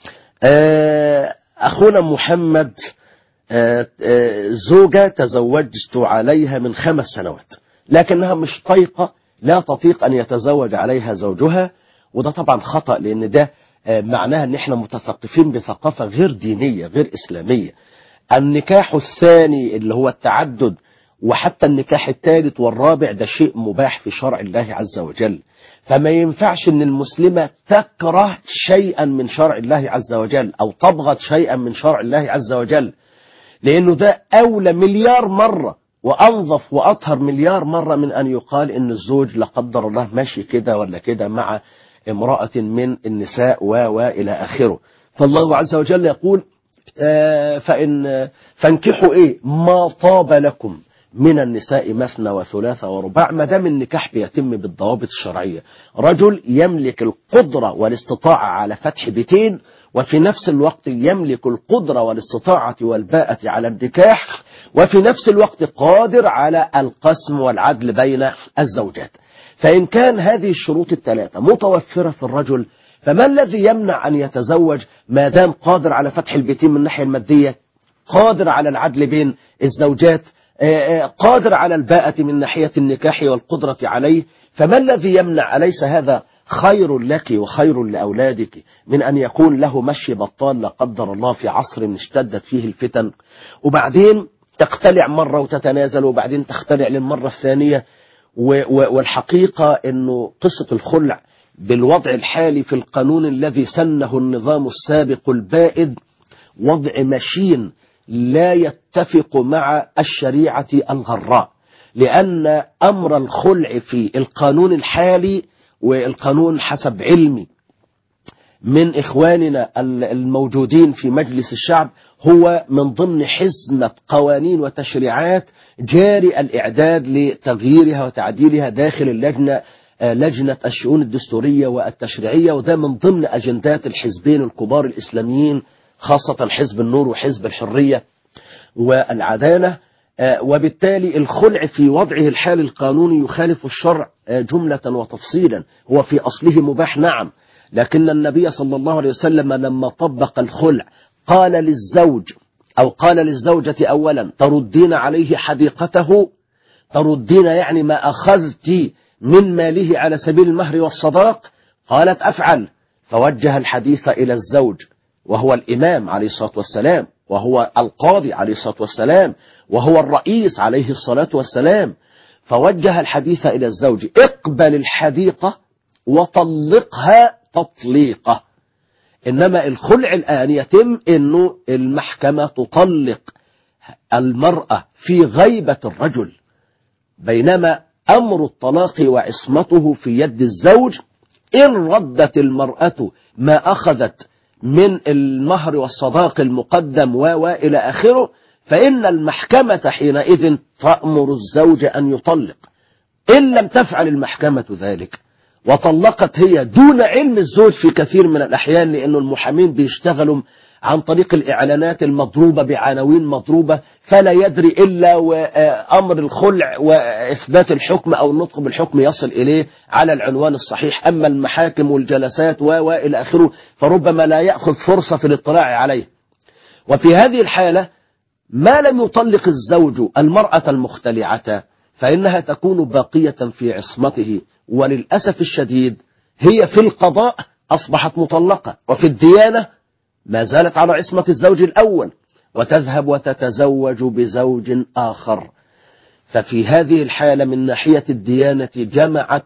آه، أخونا محمد آه، آه، زوجة تزوجت عليها من خمس سنوات لكنها مش طايقة لا تطيق أن يتزوج عليها زوجها وده طبعا خطأ لأن ده آه، معناها أن احنا متثقفين بثقافة غير دينية غير إسلامية النكاح الثاني اللي هو التعدد وحتى النكاح الثالث والرابع ده شيء مباح في شرع الله عز وجل فما ينفعش ان المسلمة تكره شيئا من شرع الله عز وجل او تبغض شيئا من شرع الله عز وجل لانه ده اولى مليار مرة وانظف واطهر مليار مرة من ان يقال ان الزوج لا قدر الله ماشي كده ولا كده مع امرأة من النساء و و الى اخره فالله عز وجل يقول آه، فإن فانكحوا إيه ما طاب لكم من النساء مثنى وثلاث ورباع ما دام النكاح بيتم بالضوابط الشرعية رجل يملك القدرة والاستطاعة على فتح بيتين وفي نفس الوقت يملك القدرة والاستطاعة والباءة على النكاح وفي نفس الوقت قادر على القسم والعدل بين الزوجات فإن كان هذه الشروط الثلاثة متوفرة في الرجل فما الذي يمنع أن يتزوج ما دام قادر على فتح البيتين من الناحية المادية قادر على العدل بين الزوجات آه، آه، قادر على الباءة من ناحية النكاح والقدرة عليه فما الذي يمنع أليس هذا خير لك وخير لأولادك من أن يكون له مشي بطال لا قدر الله في عصر اشتدت فيه الفتن وبعدين تقتلع مرة وتتنازل وبعدين تختلع للمرة الثانية و- و- والحقيقة أنه قصة الخلع بالوضع الحالي في القانون الذي سنه النظام السابق البائد وضع مشين لا يتفق مع الشريعة الغراء لأن أمر الخلع في القانون الحالي والقانون حسب علمي من إخواننا ال- الموجودين في مجلس الشعب هو من ضمن حزمة قوانين وتشريعات جاري الإعداد لتغييرها وتعديلها داخل اللجنة آه، لجنة الشؤون الدستورية والتشريعية وده من ضمن أجندات الحزبين الكبار الإسلاميين خاصة حزب النور وحزب الحرية والعدالة آه، وبالتالي الخلع في وضعه الحالي القانوني يخالف الشرع آه، جملة وتفصيلا هو في أصله مباح نعم لكن النبي صلى الله عليه وسلم لما طبق الخلع قال للزوج أو قال للزوجة أولا تردين عليه حديقته تردين يعني ما أخذت من ماله على سبيل المهر والصداق قالت أفعل فوجه الحديث إلى الزوج وهو الإمام عليه الصلاة والسلام وهو القاضي عليه الصلاة والسلام وهو الرئيس عليه الصلاة والسلام فوجه الحديث إلى الزوج اقبل الحديقة وطلقها تطليقة إنما الخلع الآن يتم أنه المحكمة تطلق المرأة في غيبة الرجل بينما أمر الطلاق وعصمته في يد الزوج إن ردت المرأة ما أخذت من المهر والصداق المقدم و وإلى آخره فإن المحكمة حينئذ تأمر الزوج أن يطلق إن لم تفعل المحكمة ذلك وطلقت هي دون علم الزوج في كثير من الأحيان لأن المحامين بيشتغلوا عن طريق الإعلانات المضروبة بعناوين مضروبة فلا يدري إلا وأمر الخلع وإثبات الحكم أو النطق بالحكم يصل إليه على العنوان الصحيح أما المحاكم والجلسات و وإلى آخره فربما لا يأخذ فرصة في الاطلاع عليه وفي هذه الحالة ما لم يطلق الزوج المرأة المختلعة فإنها تكون باقية في عصمته وللأسف الشديد هي في القضاء أصبحت مطلقة وفي الديانة ما زالت على عصمة الزوج الأول وتذهب وتتزوج بزوج آخر ففي هذه الحالة من ناحية الديانة جمعت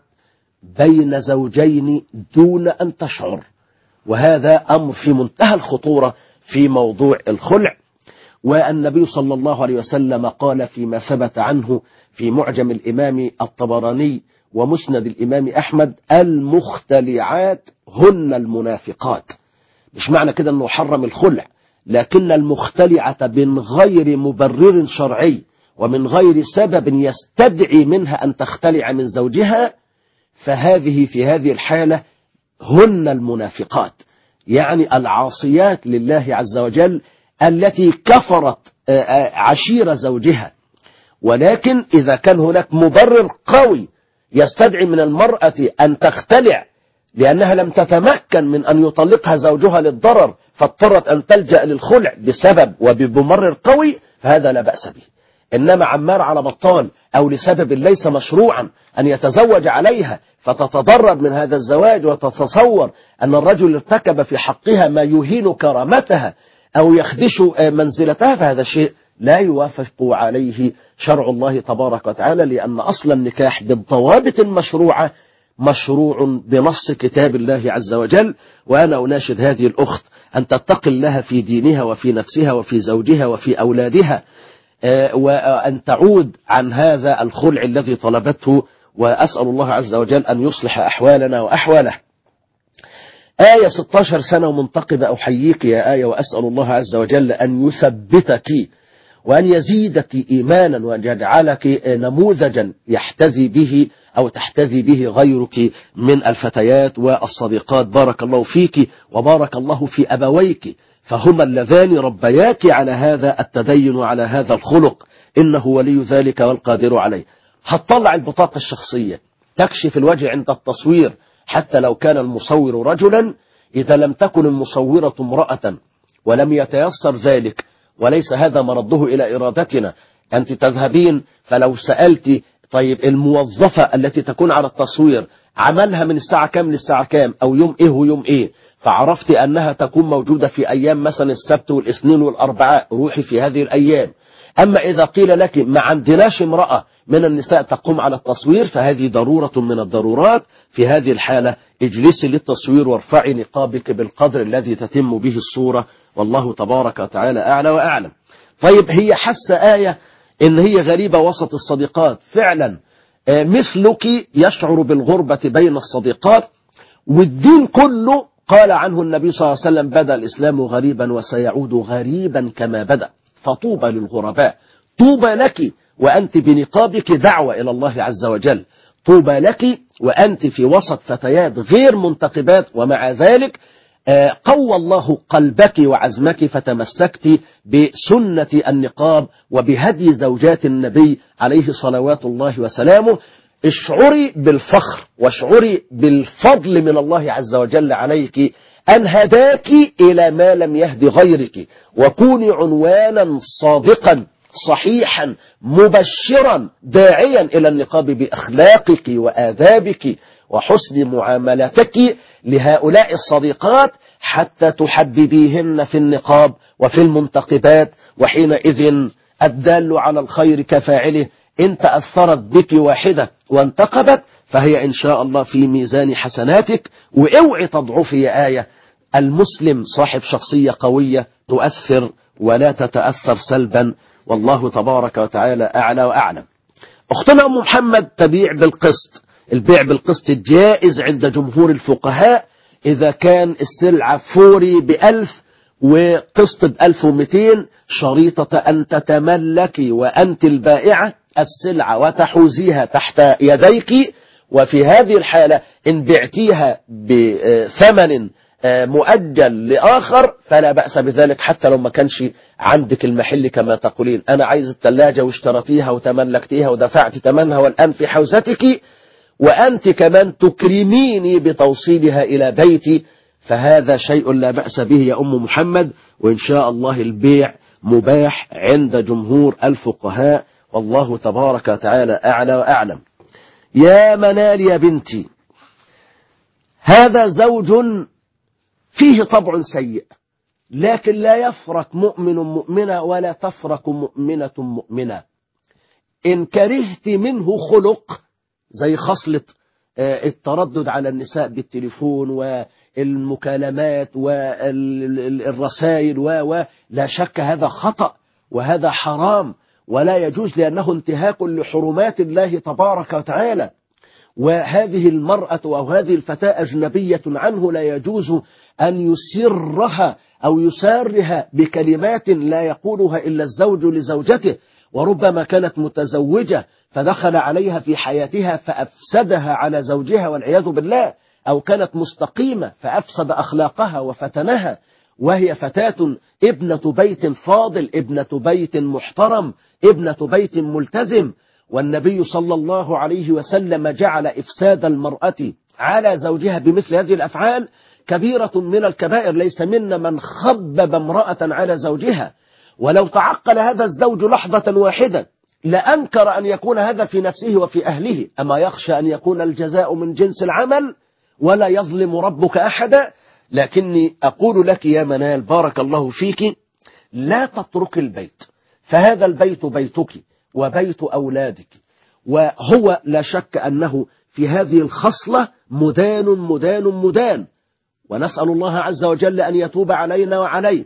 بين زوجين دون أن تشعر وهذا أمر في منتهى الخطورة في موضوع الخلع والنبي صلى الله عليه وسلم قال فيما ثبت عنه في معجم الإمام الطبراني ومسند الإمام أحمد المختلعات هن المنافقات مش معنى كده أنه حرم الخلع لكن المختلعة من غير مبرر شرعي ومن غير سبب يستدعي منها أن تختلع من زوجها فهذه في هذه الحالة هن المنافقات يعني العاصيات لله عز وجل التي كفرت عشير زوجها ولكن إذا كان هناك مبرر قوي يستدعي من المرأة أن تختلع لأنها لم تتمكن من أن يطلقها زوجها للضرر فاضطرت أن تلجأ للخلع بسبب وبمبرر قوي فهذا لا بأس به إنما عمار على بطال أو لسبب ليس مشروعا أن يتزوج عليها فتتضرر من هذا الزواج وتتصور أن الرجل ارتكب في حقها ما يهين كرامتها أو يخدش منزلتها فهذا الشيء لا يوافق عليه شرع الله تبارك وتعالى لأن أصل النكاح بالضوابط المشروعة مشروع بنص كتاب الله عز وجل وأنا أناشد هذه الأخت أن تتقي الله في دينها وفي نفسها وفي زوجها وفي أولادها وأن تعود عن هذا الخلع الذي طلبته وأسأل الله عز وجل أن يصلح أحوالنا وأحواله آية 16 سنة ومنتقبة أحييك يا آية وأسأل الله عز وجل أن يثبتك وأن يزيدك إيمانا وأن يجعلك نموذجا يحتذي به أو تحتذي به غيرك من الفتيات والصديقات بارك الله فيك وبارك الله في أبويك فهما اللذان ربياك على هذا التدين وعلى هذا الخلق إنه ولي ذلك والقادر عليه هتطلع البطاقة الشخصية تكشف الوجه عند التصوير حتى لو كان المصور رجلا إذا لم تكن المصورة امرأة ولم يتيسر ذلك وليس هذا مرده إلى إرادتنا أنت تذهبين فلو سألت طيب الموظفة التي تكون على التصوير عملها من الساعة كام للساعة كام أو يوم إيه ويوم إيه فعرفت أنها تكون موجودة في أيام مثلا السبت والاثنين والأربعاء روحي في هذه الأيام أما إذا قيل لك ما عندناش امرأة من النساء تقوم على التصوير فهذه ضرورة من الضرورات في هذه الحالة اجلسي للتصوير وارفعي نقابك بالقدر الذي تتم به الصورة والله تبارك وتعالى أعلى وأعلم طيب هي حس آية إن هي غريبة وسط الصديقات فعلا آه، مثلك يشعر بالغربة بين الصديقات والدين كله قال عنه النبي صلى الله عليه وسلم بدأ الإسلام غريبا وسيعود غريبا كما بدأ فطوبى للغرباء طوبى لك وأنت بنقابك دعوة إلى الله عز وجل طوبى لك وأنت في وسط فتيات غير منتقبات ومع ذلك آه، قوى الله قلبك وعزمك فتمسكت بسنة النقاب وبهدي زوجات النبي عليه صلوات الله وسلامه اشعري بالفخر واشعري بالفضل من الله عز وجل عليك أن هداك إلى ما لم يهد غيرك وكوني عنوانا صادقا صحيحا مبشرا داعيا إلى النقاب بأخلاقك وآدابك وحسن معاملتك لهؤلاء الصديقات حتى تحببيهن في النقاب وفي المنتقبات وحينئذ الدال على الخير كفاعله إن تأثرت بك واحدة وانتقبت فهي إن شاء الله في ميزان حسناتك واوعي تضعفي يا آية المسلم صاحب شخصية قوية تؤثر ولا تتأثر سلبا والله تبارك وتعالى أعلى وأعلم أختنا أم محمد تبيع بالقسط البيع بالقسط الجائز عند جمهور الفقهاء إذا كان السلعة فوري بألف وقسط بألف ومتين شريطة أن تتملكي وأنت البائعة السلعة وتحوزيها تحت يديك وفي هذه الحالة إن بعتيها بثمن مؤجل لآخر فلا بأس بذلك حتى لو ما كانش عندك المحل كما تقولين أنا عايز الثلاجة واشتريتيها وتملكتيها ودفعت ثمنها والآن في حوزتك وأنت كمان تكرميني بتوصيلها إلى بيتي فهذا شيء لا بأس به يا أم محمد وإن شاء الله البيع مباح عند جمهور الفقهاء والله تبارك وتعالى أعلى وأعلم يا منال يا بنتي هذا زوج فيه طبع سيء لكن لا يفرق مؤمن مؤمنة ولا تفرق مؤمنة مؤمنة إن كرهت منه خلق زي خصلة التردد على النساء بالتليفون والمكالمات والرسائل و لا شك هذا خطأ وهذا حرام ولا يجوز لأنه انتهاك لحرمات الله تبارك وتعالى وهذه المرأة أو هذه الفتاة أجنبية عنه لا يجوز أن يسرها أو يسارها بكلمات لا يقولها إلا الزوج لزوجته وربما كانت متزوجة فدخل عليها في حياتها فأفسدها على زوجها والعياذ بالله أو كانت مستقيمة فأفسد أخلاقها وفتنها وهي فتاة ابنة بيت فاضل ابنة بيت محترم ابنة بيت ملتزم والنبي صلى الله عليه وسلم جعل إفساد المرأة على زوجها بمثل هذه الأفعال كبيرة من الكبائر ليس منا من خبب امرأة على زوجها ولو تعقل هذا الزوج لحظة واحدة لأنكر أن يكون هذا في نفسه وفي أهله أما يخشى أن يكون الجزاء من جنس العمل ولا يظلم ربك أحدا لكني أقول لك يا منال بارك الله فيك لا تترك البيت فهذا البيت بيتك وبيت أولادك وهو لا شك أنه في هذه الخصلة مدان مدان مدان ونسأل الله عز وجل أن يتوب علينا وعليه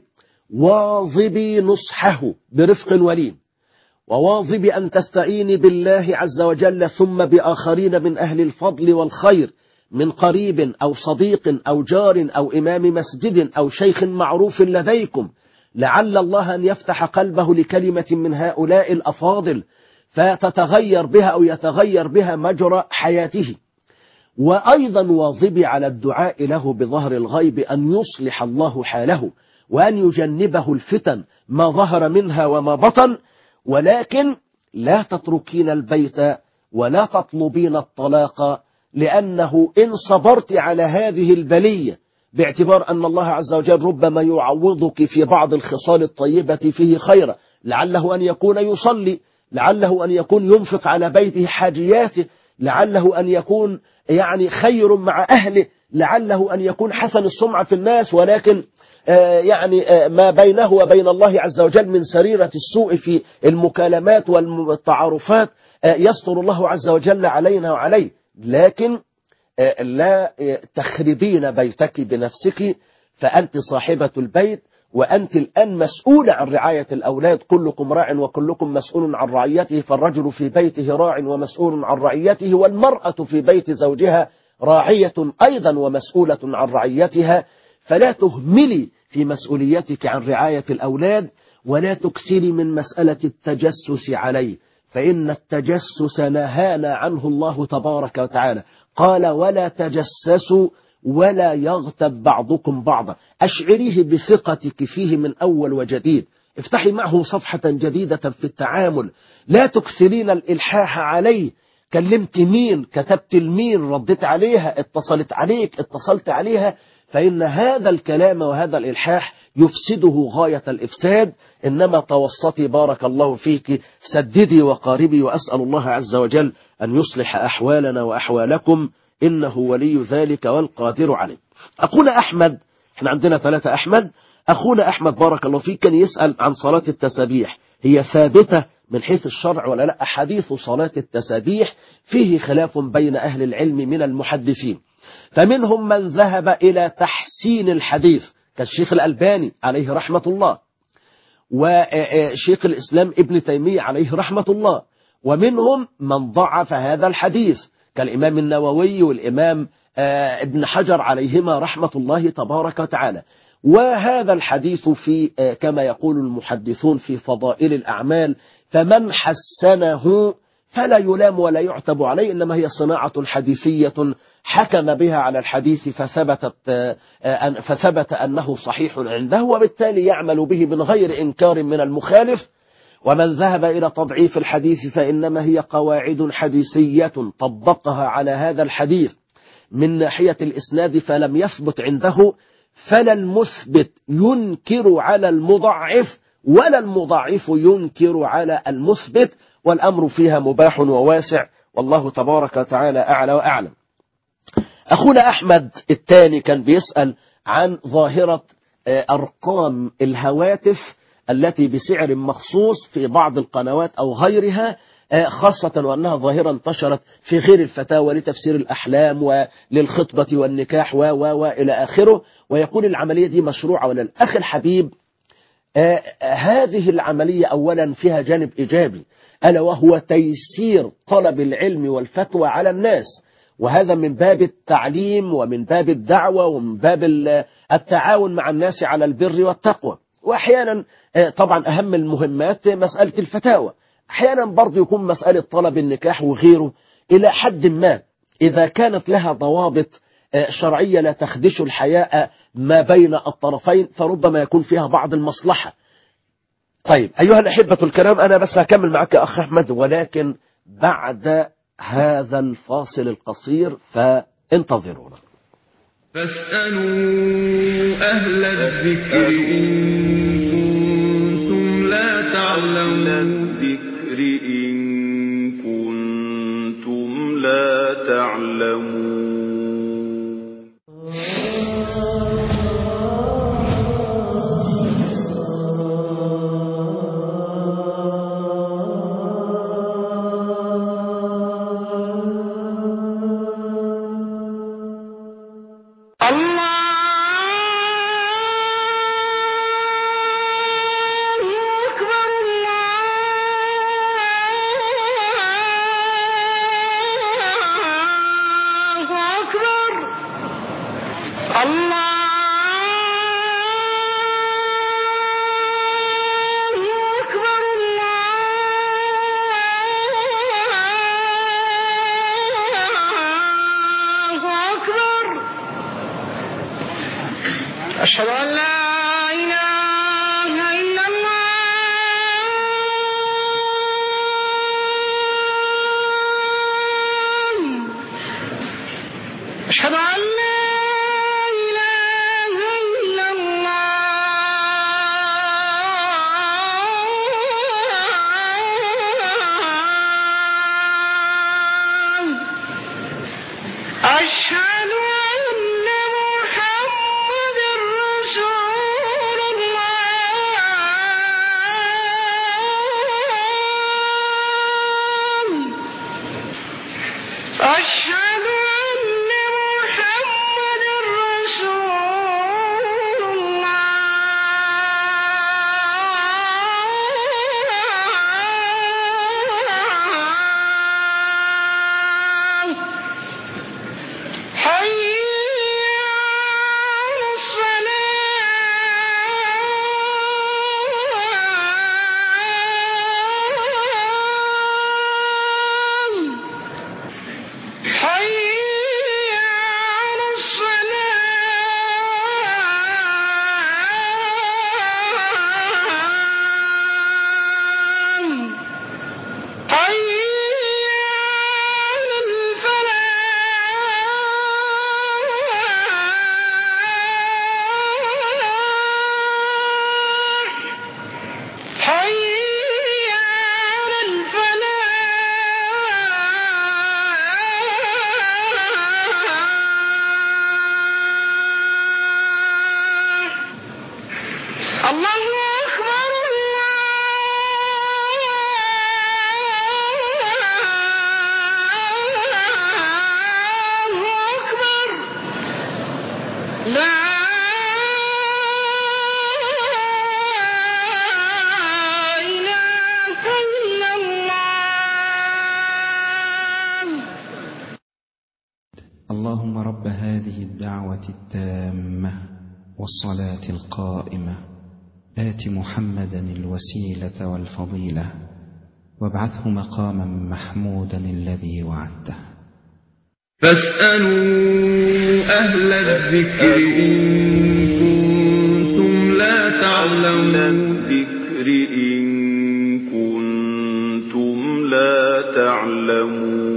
واظبي نصحه برفق ولين وواظب أن تستعيني بالله عز وجل ثم بآخرين من أهل الفضل والخير من قريب أو صديق أو جار أو إمام مسجد أو شيخ معروف لديكم لعل الله أن يفتح قلبه لكلمة من هؤلاء الأفاضل فتتغير بها أو يتغير بها مجرى حياته وأيضا واظبي على الدعاء له بظهر الغيب أن يصلح الله حاله وأن يجنبه الفتن ما ظهر منها وما بطن ولكن لا تتركين البيت ولا تطلبين الطلاق لأنه إن صبرت على هذه البلية باعتبار أن الله عز وجل ربما يعوضك في بعض الخصال الطيبة فيه خيرا لعله أن يكون يصلي لعله أن يكون ينفق على بيته حاجياته لعله أن يكون يعني خير مع أهله لعله أن يكون حسن السمعة في الناس ولكن آه، يعني آه، ما بينه وبين الله عز وجل من سريرة السوء في المكالمات والتعارفات آه، يستر الله عز وجل علينا وعليه لكن آه، لا آه، تخربين بيتك بنفسك فأنت صاحبة البيت وأنت الآن مسؤولة عن رعاية الأولاد كلكم راع وكلكم مسؤول عن رعيته فالرجل في بيته راع ومسؤول عن رعيته والمرأة في بيت زوجها راعية أيضا ومسؤولة عن رعيتها فلا تهملي في مسؤوليتك عن رعاية الأولاد ولا تكسري من مسألة التجسس عليه فإن التجسس نهانا عنه الله تبارك وتعالى قال ولا تجسسوا ولا يغتب بعضكم بعضا أشعريه بثقتك فيه من أول وجديد افتحي معه صفحة جديدة في التعامل لا تكثرين الإلحاح عليه كلمت مين كتبت المين ردت عليها اتصلت عليك اتصلت عليها فإن هذا الكلام وهذا الإلحاح يفسده غاية الإفساد إنما توسطي بارك الله فيك سددي وقاربي وأسأل الله عز وجل أن يصلح أحوالنا وأحوالكم إنه ولي ذلك والقادر عليه أخونا أحمد احنا عندنا ثلاثة أحمد أخونا أحمد بارك الله فيك كان يسأل عن صلاة التسابيح هي ثابتة من حيث الشرع ولا لا حديث صلاة التسابيح فيه خلاف بين أهل العلم من المحدثين فمنهم من ذهب إلى تحسين الحديث كالشيخ الألباني عليه رحمة الله وشيخ الإسلام ابن تيمية عليه رحمة الله ومنهم من ضعف هذا الحديث كالإمام النووي والإمام ابن حجر عليهما رحمة الله تبارك وتعالى وهذا الحديث في كما يقول المحدثون في فضائل الأعمال فمن حسنه فلا يلام ولا يعتب عليه إنما هي صناعة حديثية حكم بها على الحديث فثبتت فثبت أنه صحيح عنده وبالتالي يعمل به من غير إنكار من المخالف ومن ذهب إلى تضعيف الحديث فإنما هي قواعد حديثية طبقها على هذا الحديث من ناحية الإسناد فلم يثبت عنده فلا المثبت ينكر على المضعف ولا المضاعف ينكر على المثبت والأمر فيها مباح وواسع والله تبارك وتعالى أعلى وأعلم أخونا أحمد الثاني كان بيسأل عن ظاهرة أرقام الهواتف التي بسعر مخصوص في بعض القنوات أو غيرها خاصة وأنها ظاهرة انتشرت في غير الفتاوى لتفسير الأحلام وللخطبة والنكاح و و و إلى آخره ويقول العملية دي مشروعة ولا الأخ الحبيب آه هذه العملية أولا فيها جانب إيجابي ألا وهو تيسير طلب العلم والفتوى على الناس وهذا من باب التعليم ومن باب الدعوة ومن باب التعاون مع الناس على البر والتقوى وأحيانا آه طبعا أهم المهمات مسألة الفتاوى أحيانا برضو يكون مسألة طلب النكاح وغيره إلى حد ما إذا كانت لها ضوابط شرعية لا تخدش الحياء ما بين الطرفين فربما يكون فيها بعض المصلحة طيب أيها الأحبة الكرام أنا بس هكمل معك أخ أحمد ولكن بعد هذا الفاصل القصير فانتظرونا فاسألوا أهل الذكر إن كنتم لا تعلمون الذكر إن كنتم لا تعلمون حي على الفلاح الله أكبر الله أكبر لا إله إلا الله اللهم رب هذه الدعوة التامة والصلاة القائمة آت محمدا الوسيلة والفضيلة وابعثه مقاما محمودا الذي وعدته فاسألوا أهل الذكر إن كنتم لا تعلمون الذكر إن كنتم لا تعلمون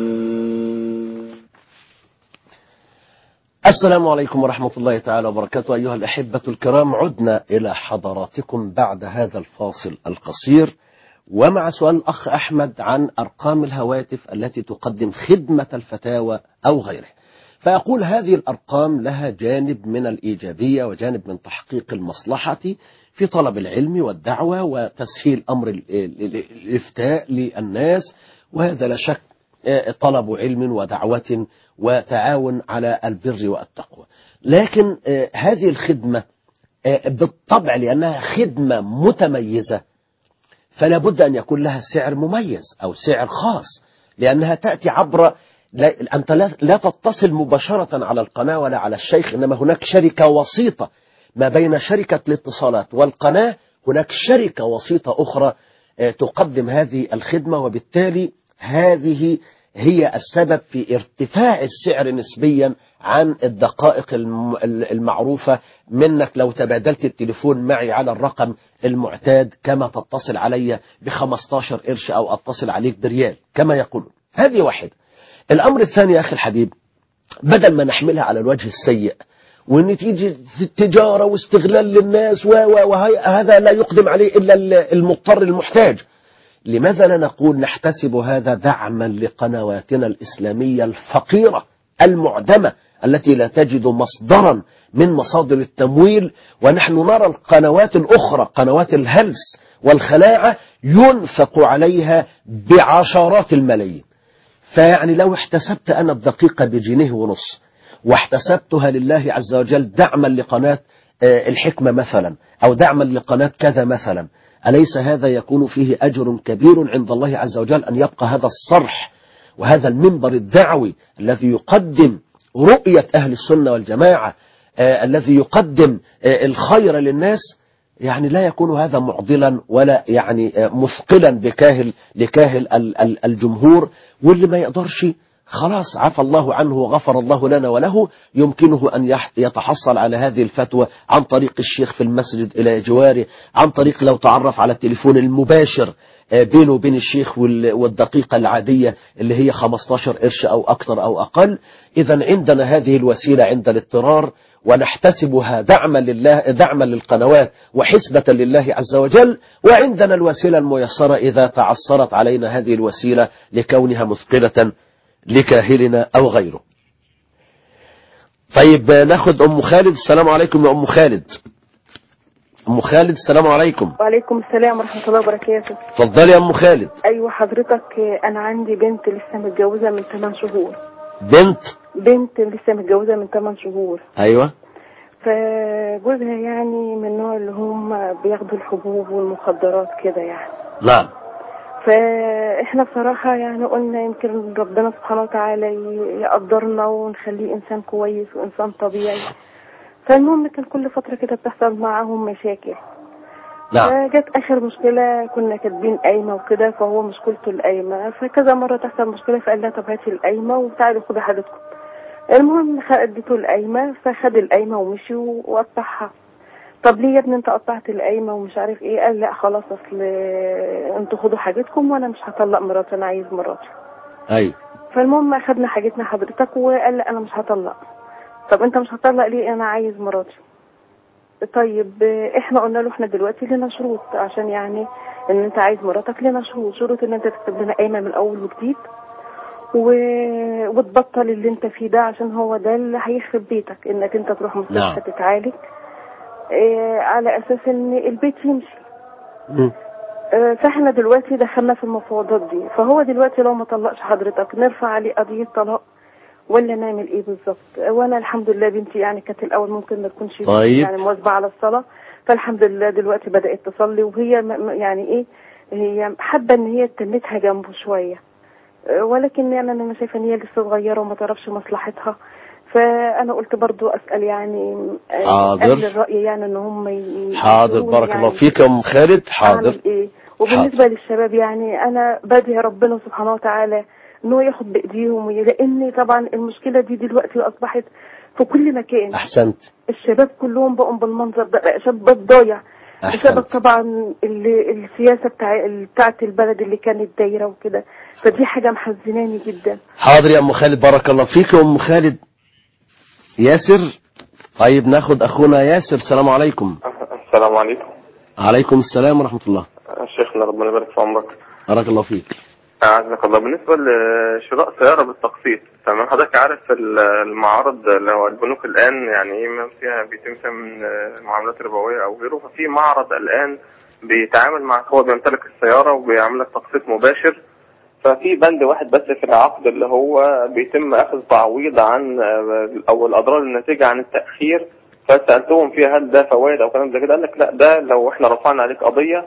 السلام عليكم ورحمة الله تعالى وبركاته أيها الأحبة الكرام عدنا إلى حضراتكم بعد هذا الفاصل القصير ومع سؤال الأخ أحمد عن أرقام الهواتف التي تقدم خدمة الفتاوى أو غيره فيقول هذه الأرقام لها جانب من الإيجابية وجانب من تحقيق المصلحة في طلب العلم والدعوة وتسهيل أمر ال- ال- ال- الإفتاء للناس وهذا لا شك آه، طلب علم ودعوة وتعاون على البر والتقوى لكن آه، هذه الخدمة آه، بالطبع لأنها خدمة متميزة فلا بد أن يكون لها سعر مميز أو سعر خاص لأنها تأتي عبر لا أنت لا, لا تتصل مباشرة على القناة ولا على الشيخ إنما هناك شركة وسيطة ما بين شركة الاتصالات والقناة هناك شركة وسيطة أخرى آه، تقدم هذه الخدمة وبالتالي هذه هي السبب في ارتفاع السعر نسبيا عن الدقائق الم- المعروفة منك لو تبادلت التليفون معي على الرقم المعتاد كما تتصل علي ب 15 قرش أو أتصل عليك بريال كما يقولون هذه واحدة الأمر الثاني يا أخي الحبيب بدل ما نحملها على الوجه السيء وان تيجي في التجارة واستغلال للناس و- و- وهذا لا يقدم عليه إلا ال- المضطر المحتاج لماذا لا نقول نحتسب هذا دعما لقنواتنا الإسلامية الفقيرة المعدمة التي لا تجد مصدرا من مصادر التمويل ونحن نرى القنوات الأخرى قنوات الهلس والخلاعة ينفق عليها بعشرات الملايين فيعني لو احتسبت أنا الدقيقة بجنيه ونص واحتسبتها لله عز وجل دعما لقناة آه، الحكمة مثلا أو دعما لقناة كذا مثلا أليس هذا يكون فيه أجر كبير عند الله عز وجل أن يبقى هذا الصرح وهذا المنبر الدعوي الذي يقدم رؤية أهل السنة والجماعة آه، الذي يقدم آه، الخير للناس يعني لا يكون هذا معضلا ولا يعني آه، مثقلا بكاهل لكاهل ال- ال- الجمهور واللي ما يقدرش خلاص عفى الله عنه وغفر الله لنا وله يمكنه أن يح- يتحصل على هذه الفتوى عن طريق الشيخ في المسجد إلى جواره عن طريق لو تعرف على التليفون المباشر آه، بينه وبين الشيخ وال- والدقيقة العادية اللي هي 15 قرش أو أكثر أو أقل إذا عندنا هذه الوسيلة عند الاضطرار ونحتسبها دعما لله دعما للقنوات وحسبة لله عز وجل وعندنا الوسيلة الميسرة إذا تعثرت علينا هذه الوسيلة لكونها مثقلة لكاهلنا أو غيره طيب آه، ناخد أم خالد السلام عليكم يا أم خالد أم خالد السلام عليكم وعليكم السلام ورحمة الله وبركاته اتفضلي يا أم خالد أيوة حضرتك آه، أنا عندي بنت لسه متجوزة من 8 شهور بنت بنت لسه متجوزة من 8 شهور أيوة فجوزها يعني من النوع اللي هم بياخدوا الحبوب والمخدرات كده يعني نعم فاحنا بصراحة يعني قلنا يمكن ربنا سبحانه وتعالى ي- يقدرنا ونخليه انسان كويس وانسان طبيعي فالمهم كان كل فترة كده بتحصل معاهم مشاكل نعم فجت اخر مشكلة كنا كاتبين قايمة وكده فهو مشكلته القايمة فكذا مرة تحصل مشكلة فقال لها طب هاتي القايمة وتعالي خدي حاجتكم المهم خ- اديته القايمة فخد القايمة ومشي وقطعها طب ليه يا ابني انت قطعت القايمة ومش عارف ايه قال لا خلاص اصل انتوا خدوا حاجتكم وانا مش هطلق مراتي انا عايز مراتي أيوة فالمهم اخدنا حاجتنا حضرتك وقال لا انا مش هطلق طب انت مش هطلق ليه انا عايز مراتي طيب احنا قلنا له احنا دلوقتي لنا شروط عشان يعني ان انت عايز مراتك لنا شروط شروط ان انت تكتب لنا قايمه من اول وجديد و... وتبطل اللي انت فيه ده عشان هو ده اللي هيخرب بيتك انك انت تروح نعم. مستشفى تتعالج آه، على اساس ان البيت يمشي مم. آه، فاحنا دلوقتي دخلنا في المفاوضات دي فهو دلوقتي لو ما طلقش حضرتك نرفع عليه قضية طلاق ولا نعمل ايه بالظبط وانا الحمد لله بنتي يعني كانت الاول ممكن ما تكونش طيب. يعني مواظبه على الصلاه فالحمد لله دلوقتي بدات تصلي وهي م- م- يعني ايه هي حابه ان هي تنتها جنبه شويه آه، ولكن يعني انا شايفه ان هي لسه صغيره وما تعرفش مصلحتها فانا قلت برضو اسال يعني آه، حاضر. اهل الراي يعني ان هم ي- حاضر يقولوا بارك يعني الله فيك يا ام خالد حاضر اعمل ايه وبالنسبه للشباب يعني انا بدعي ربنا سبحانه وتعالى ان هو ياخد بايديهم وي- لان طبعا المشكله دي دلوقتي اصبحت في كل مكان احسنت الشباب كلهم بقوا بالمنظر ده بقى شباب ضايع بسبب احسنت طبعا ال- السياسه بتاع بتاعت البلد اللي كانت دايره وكده فدي حاجه محزناني جدا حاضر يا ام خالد بارك الله فيك يا ام خالد ياسر طيب ناخد اخونا ياسر السلام عليكم السلام عليكم عليكم السلام ورحمه الله شيخنا ربنا يبارك في عمرك بارك الله فيك أعزك الله بالنسبة لشراء سيارة بالتقسيط تمام حضرتك عارف ال- المعارض اللي هو البنوك الآن يعني إيه ما فيها بيتم فيها من آه، معاملات ربوية أو غيره ففي معرض الآن بيتعامل مع هو بيمتلك السيارة وبيعمل لك تقسيط مباشر ففي بند واحد بس في العقد اللي هو بيتم أخذ تعويض عن آه، أو الأضرار الناتجة عن التأخير فسألتهم فيها هل ده فوائد أو كلام زي كده قال لك لا ده لو إحنا رفعنا عليك قضية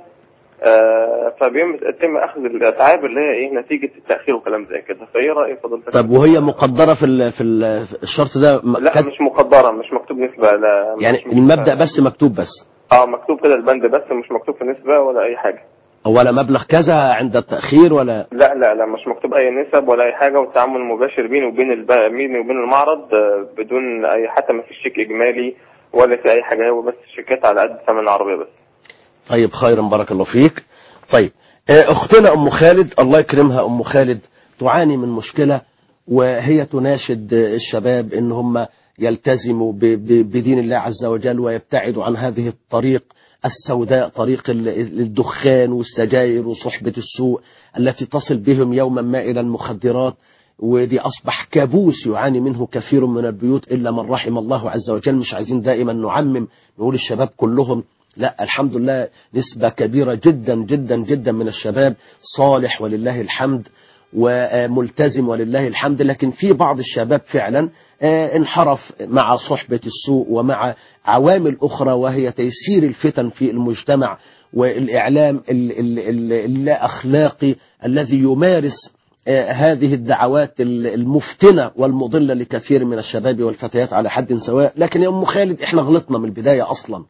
آه، فبيتم اخذ الاتعاب اللي هي ايه نتيجه التاخير وكلام زي كده فايه راي فضيلتك طب وهي مقدره في ال في, ال في الشرط ده م- لا كانت- مش مقدره مش مكتوب نسبه لا مش- يعني مش- المبدا بس مكتوب بس اه مكتوب كده البند بس مش مكتوب في نسبه ولا اي حاجه ولا مبلغ كذا عند التاخير ولا لا لا لا مش مكتوب اي نسب ولا اي حاجه والتعامل مباشر بيني وبين الب... بيني وبين المعرض آه، بدون اي حتى ما فيش شيك اجمالي ولا في اي حاجه هو بس شيكات على قد ثمن العربيه بس طيب خيرا بارك الله فيك طيب آه، اختنا ام خالد الله يكرمها ام خالد تعاني من مشكله وهي تناشد آه، الشباب ان هم يلتزموا ب- ب- بدين الله عز وجل ويبتعدوا عن هذه الطريق السوداء طريق ال- الدخان والسجاير وصحبة السوء التي تصل بهم يوما ما إلى المخدرات ودي أصبح كابوس يعاني منه كثير من البيوت إلا من رحم الله عز وجل مش عايزين دائما نعمم نقول الشباب كلهم لا الحمد لله نسبة كبيرة جدا جدا جدا من الشباب صالح ولله الحمد وملتزم ولله الحمد لكن في بعض الشباب فعلا آه، انحرف مع صحبة السوء ومع عوامل أخرى وهي تيسير الفتن في المجتمع والإعلام ال- ال- ال- اللا أخلاقي الذي يمارس آه، هذه الدعوات ال- المفتنة والمضلة لكثير من الشباب والفتيات على حد سواء لكن يا أم خالد احنا غلطنا من البداية أصلا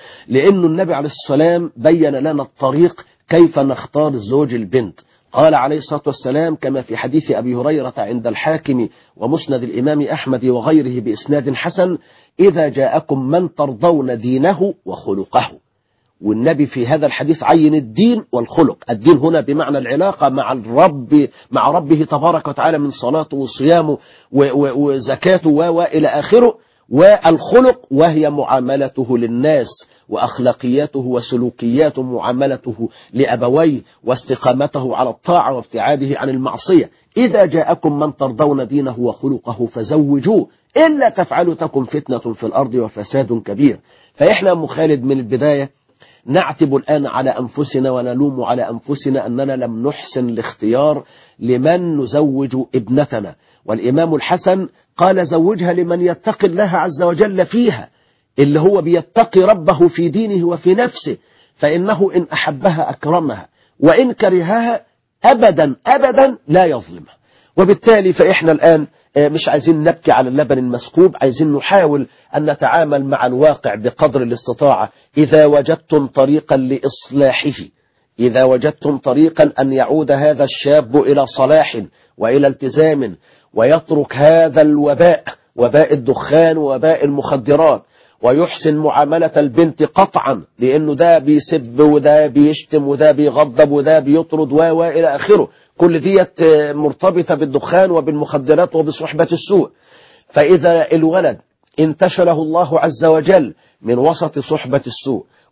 لأن النبي عليه الصلاة والسلام بين لنا الطريق كيف نختار الزوج البنت قال عليه الصلاة والسلام كما في حديث أبي هريرة عند الحاكم ومسند الإمام أحمد وغيره بإسناد حسن إذا جاءكم من ترضون دينه وخلقه والنبي في هذا الحديث عين الدين والخلق الدين هنا بمعنى العلاقة مع الرب مع ربه تبارك وتعالى من صلاته وصيامه و- و- وزكاته و- وإلى آخره والخلق وهي معاملته للناس وأخلاقياته وسلوكياته معاملته لأبويه واستقامته على الطاعة وابتعاده عن المعصية إذا جاءكم من ترضون دينه وخلقه فزوجوه إلا تفعلوا تكن فتنة في الأرض وفساد كبير فإحنا يا أم خالد من البداية نعتب الآن على أنفسنا ونلوم على أنفسنا أننا لم نحسن الاختيار لمن نزوج ابنتنا والإمام الحسن قال زوجها لمن يتقي الله عز وجل فيها اللي هو بيتقي ربه في دينه وفي نفسه فإنه إن أحبها أكرمها وإن كرهها أبدا أبدا لا يظلمها وبالتالي فإحنا الآن آه، مش عايزين نبكي على اللبن المسكوب عايزين نحاول أن نتعامل مع الواقع بقدر الاستطاعة إذا وجدتم طريقا لإصلاحه إذا وجدتم طريقا أن يعود هذا الشاب إلى صلاح وإلى التزام ويترك هذا الوباء وباء الدخان وباء المخدرات ويحسن معاملة البنت قطعا لأنه ده بيسب وده بيشتم وده بيغضب وده بيطرد و و إلى آخره كل ديت آه، مرتبطة بالدخان وبالمخدرات وبصحبة السوء فإذا الولد انتشله الله عز وجل من وسط صحبة السوء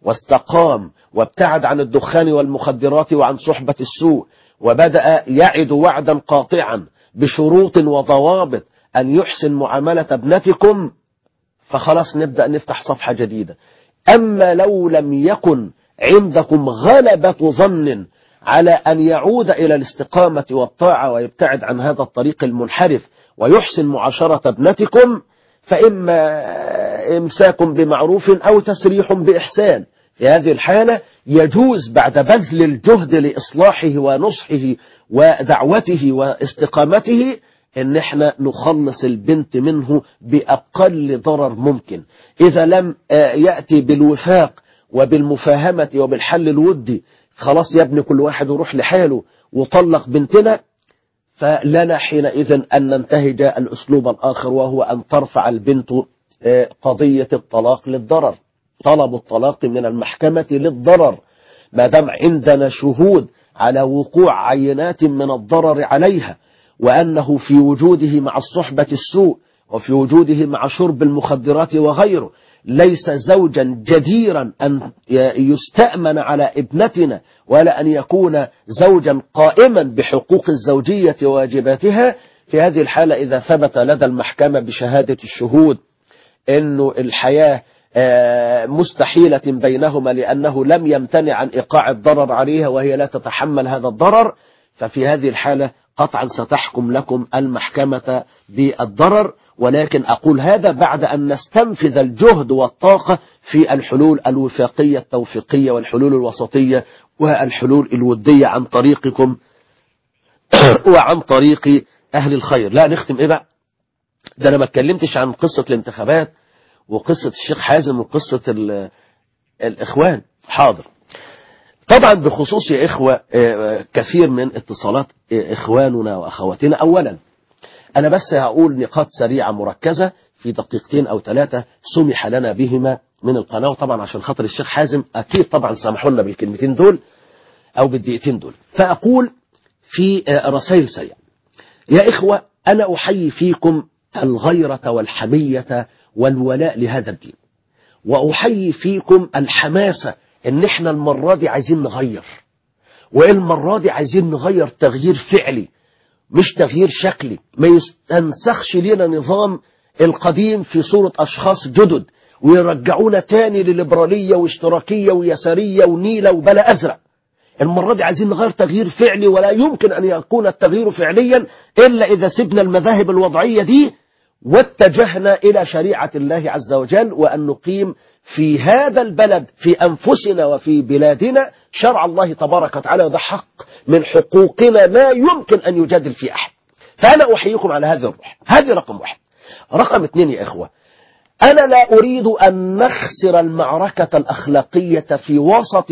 واستقام وابتعد عن الدخان والمخدرات وعن صحبة السوء وبدأ يعد وعدا قاطعا بشروط وضوابط أن يحسن معاملة ابنتكم فخلاص نبدأ نفتح صفحة جديدة أما لو لم يكن عندكم غلبة ظن على أن يعود إلى الاستقامة والطاعة ويبتعد عن هذا الطريق المنحرف ويحسن معاشرة ابنتكم فإما إمساك بمعروف أو تسريح بإحسان في هذه الحالة يجوز بعد بذل الجهد لإصلاحه ونصحه ودعوته واستقامته ان احنا نخلص البنت منه بأقل ضرر ممكن إذا لم يأتي بالوفاق وبالمفاهمة وبالحل الودي خلاص يا ابني كل واحد يروح لحاله وطلق بنتنا فلنا حينئذ أن ننتهج الأسلوب الآخر وهو أن ترفع البنت قضية الطلاق للضرر طلب الطلاق من المحكمة للضرر ما دام عندنا شهود على وقوع عينات من الضرر عليها وأنه في وجوده مع الصحبة السوء وفي وجوده مع شرب المخدرات وغيره ليس زوجا جديرا أن يستأمن على ابنتنا ولا أن يكون زوجا قائما بحقوق الزوجية وواجباتها في هذه الحالة إذا ثبت لدى المحكمة بشهادة الشهود أنه الحياة مستحيلة بينهما لأنه لم يمتنع عن إيقاع الضرر عليها وهي لا تتحمل هذا الضرر ففي هذه الحالة قطعا ستحكم لكم المحكمة بالضرر ولكن أقول هذا بعد أن نستنفذ الجهد والطاقة في الحلول الوفاقية التوفيقية والحلول الوسطية والحلول الودية عن طريقكم وعن طريق أهل الخير لا نختم إيه بقى ده أنا ما اتكلمتش عن قصة الانتخابات وقصة الشيخ حازم وقصة الإخوان حاضر طبعا بخصوص يا إخوة كثير من اتصالات إخواننا وأخواتنا أولا أنا بس هقول نقاط سريعة مركزة في دقيقتين أو ثلاثة سمح لنا بهما من القناة وطبعا عشان خاطر الشيخ حازم أكيد طبعا سامحوا لنا بالكلمتين دول أو بالدقيقتين دول فأقول في رسائل سريعة يا إخوة أنا أحيي فيكم الغيرة والحمية والولاء لهذا الدين وأحيي فيكم الحماسة ان احنا المرة دي عايزين نغير والمرة دي عايزين نغير تغيير فعلي مش تغيير شكلي ما يستنسخش لنا نظام القديم في صورة أشخاص جدد ويرجعونا تاني لليبرالية واشتراكية ويسارية ونيلة وبلا أزرق المرة دي عايزين نغير تغيير فعلي ولا يمكن أن يكون التغيير فعليا إلا إذا سبنا المذاهب الوضعية دي واتجهنا إلى شريعة الله عز وجل وأن نقيم في هذا البلد في أنفسنا وفي بلادنا شرع الله تبارك وتعالى وده حق من حقوقنا ما يمكن أن يجادل في أحد فأنا أحييكم على هذه الروح هذه رقم واحد رقم اثنين يا إخوة أنا لا أريد أن نخسر المعركة الأخلاقية في وسط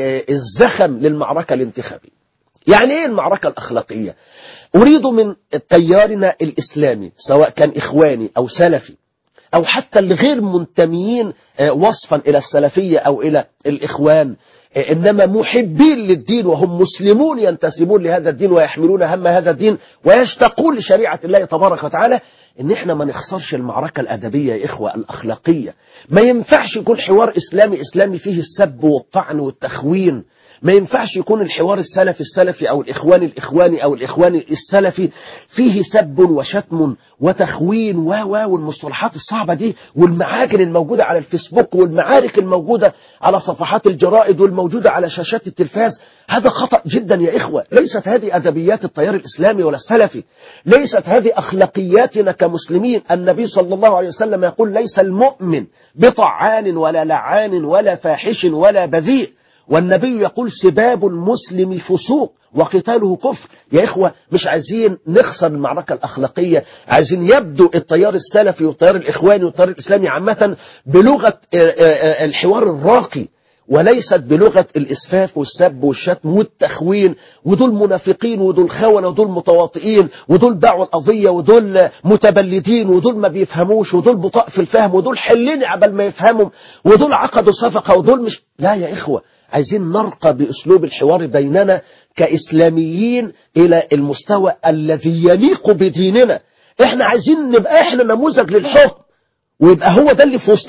الزخم للمعركة الانتخابية يعني إيه المعركة الأخلاقية أريد من تيارنا الإسلامي سواء كان إخواني أو سلفي أو حتى الغير منتميين وصفا إلى السلفية أو إلى الإخوان إنما محبين للدين وهم مسلمون ينتسبون لهذا الدين ويحملون هم هذا الدين ويشتقون لشريعة الله تبارك وتعالى إن إحنا ما نخسرش المعركة الأدبية يا إخوة الأخلاقية ما ينفعش يكون حوار إسلامي إسلامي فيه السب والطعن والتخوين ما ينفعش يكون الحوار السلفي السلفي أو الإخواني الإخواني أو الإخواني السلفي فيه سب وشتم وتخوين و و والمصطلحات الصعبة دي والمعاجن الموجودة على الفيسبوك والمعارك الموجودة على صفحات الجرائد والموجودة على شاشات التلفاز هذا خطأ جدا يا إخوة ليست هذه أدبيات التيار الإسلامي ولا السلفي ليست هذه أخلاقياتنا كمسلمين النبي صلى الله عليه وسلم يقول ليس المؤمن بطعان ولا لعان ولا فاحش ولا بذيء والنبي يقول سباب المسلم فسوق وقتاله كفر يا إخوة مش عايزين نخسر المعركة الأخلاقية عايزين يبدو التيار السلفي والتيار الإخواني والتيار الإسلامي عامة بلغة الحوار الراقي وليست بلغة الإسفاف والسب والشتم والتخوين ودول منافقين ودول خونة ودول متواطئين ودول باعوا القضية ودول متبلدين ودول ما بيفهموش ودول بطاء في الفهم ودول حلين عبال ما يفهموا ودول عقدوا صفقة ودول مش لا يا إخوة عايزين نرقى بأسلوب الحوار بيننا كإسلاميين إلى المستوى الذي يليق بديننا احنا عايزين نبقى احنا نموذج للحكم ويبقى هو ده اللي في وسطنا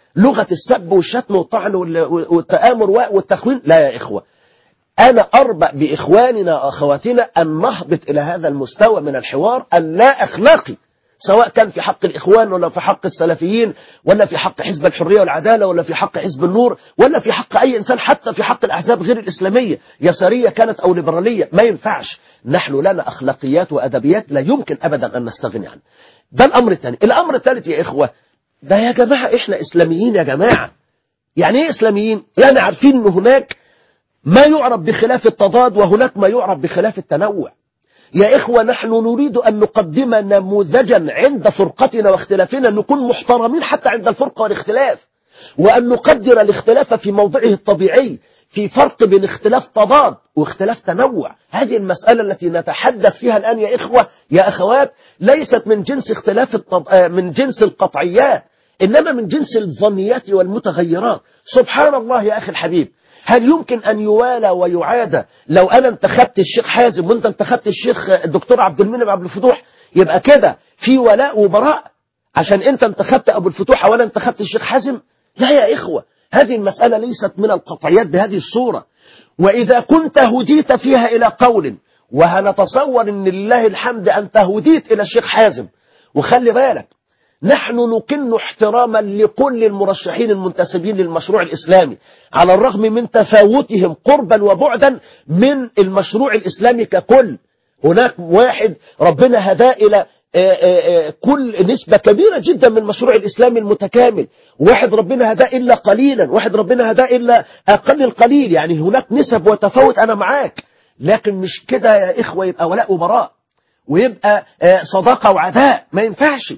لغة السب والشتم والطعن وال- والتآمر والتخوين لا يا إخوة أنا أربأ بإخواننا وأخواتنا أن نهبط إلى هذا المستوى من الحوار اللا أخلاقي سواء كان في حق الإخوان ولا في حق السلفيين ولا في حق حزب الحرية والعدالة ولا في حق حزب النور ولا في حق أي إنسان حتى في حق الأحزاب غير الإسلامية يسارية كانت أو ليبرالية ما ينفعش نحن لنا أخلاقيات وأدبيات لا يمكن أبدا أن نستغني عنها ده الأمر الثاني الأمر الثالث يا إخوة ده يا جماعة إحنا إسلاميين يا جماعة يعني إيه إسلاميين يعني عارفين أن هناك ما يعرف بخلاف التضاد وهناك ما يعرف بخلاف التنوع يا إخوة نحن نريد أن نقدم نموذجا عند فرقتنا واختلافنا نكون محترمين حتى عند الفرقة والاختلاف وأن نقدر الاختلاف في موضعه الطبيعي في فرق بين اختلاف تضاد واختلاف تنوع هذه المسألة التي نتحدث فيها الآن يا إخوة يا أخوات ليست من جنس اختلاف التض... آه، من جنس القطعيات إنما من جنس الظنيات والمتغيرات سبحان الله يا أخي الحبيب هل يمكن أن يوالى ويعاد لو أنا انتخبت الشيخ حازم وأنت انتخبت الشيخ الدكتور عبد المنعم عبد الفتوح يبقى كده في ولاء وبراء عشان أنت انتخبت أبو الفتوح وأنا انتخبت الشيخ حازم لا يا إخوة هذه المسألة ليست من القطعيات بهذه الصورة وإذا كنت هديت فيها إلى قول وهنتصور أن لله الحمد أنت هديت إلى الشيخ حازم وخلي بالك نحن نكن احتراما لكل المرشحين المنتسبين للمشروع الإسلامي على الرغم من تفاوتهم قربا وبعدا من المشروع الإسلامي ككل هناك واحد ربنا هداه إلى آه، آه، آه، كل نسبة كبيرة جدا من المشروع الإسلامي المتكامل واحد ربنا هداه إلا قليلا واحد ربنا هداه إلا أقل القليل يعني هناك نسب وتفاوت أنا معاك لكن مش كده يا إخوة يبقى ولاء وبراء ويبقى آه، صداقة وعداء ما ينفعش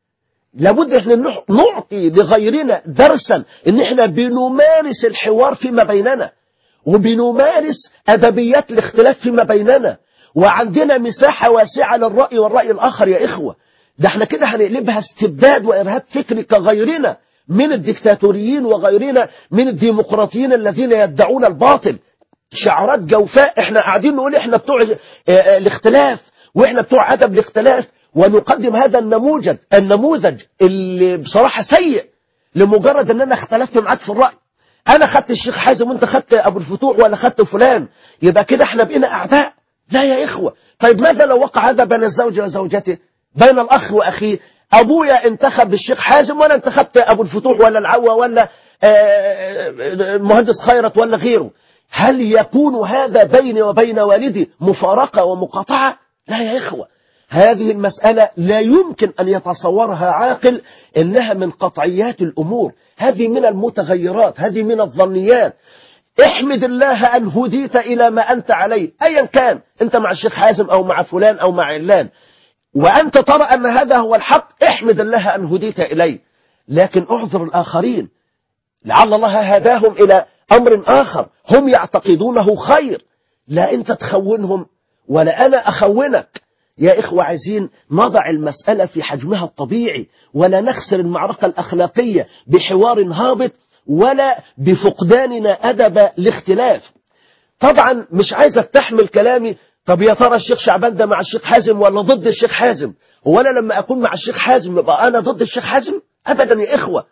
لابد احنا نح- نعطي لغيرنا درسا ان احنا بنمارس الحوار فيما بيننا وبنمارس ادبيات الاختلاف فيما بيننا وعندنا مساحة واسعة للرأي والرأي الآخر يا إخوة ده احنا كده هنقلبها استبداد وإرهاب فكري كغيرنا من الدكتاتوريين وغيرنا من الديمقراطيين الذين يدعون الباطل شعارات جوفاء احنا قاعدين نقول احنا بتوع اه، اه، الاختلاف واحنا بتوع ادب الاختلاف ونقدم هذا النموذج النموذج اللي بصراحة سيء لمجرد ان انا اختلفت معاك في الرأي انا خدت الشيخ حازم وانت خدت ابو الفتوح ولا خدت فلان يبقى كده احنا بقينا اعداء لا يا اخوة طيب ماذا لو وقع هذا بين الزوج وزوجته بين الاخ واخيه ابويا انتخب الشيخ حازم وانا انتخبت ابو الفتوح ولا العوة ولا آه، المهندس خيرت ولا غيره هل يكون هذا بيني وبين والدي مفارقة ومقاطعة لا يا إخوة هذه المسألة لا يمكن أن يتصورها عاقل إنها من قطعيات الأمور هذه من المتغيرات هذه من الظنيات احمد الله أن هديت إلى ما أنت عليه أيا كان أنت مع الشيخ حازم أو مع فلان أو مع علان وأنت ترى أن هذا هو الحق احمد الله أن هديت إليه لكن اعذر الآخرين لعل الله هداهم إلى أمر آخر هم يعتقدونه خير لا أنت تخونهم ولا أنا أخونك يا إخوة عايزين نضع المسألة في حجمها الطبيعي ولا نخسر المعركة الأخلاقية بحوار هابط ولا بفقداننا أدب الاختلاف طبعا مش عايزك تحمل كلامي طب يا ترى الشيخ شعبان ده مع الشيخ حازم ولا ضد الشيخ حازم هو أنا لما أكون مع الشيخ حازم يبقى أنا ضد الشيخ حازم أبدا يا إخوة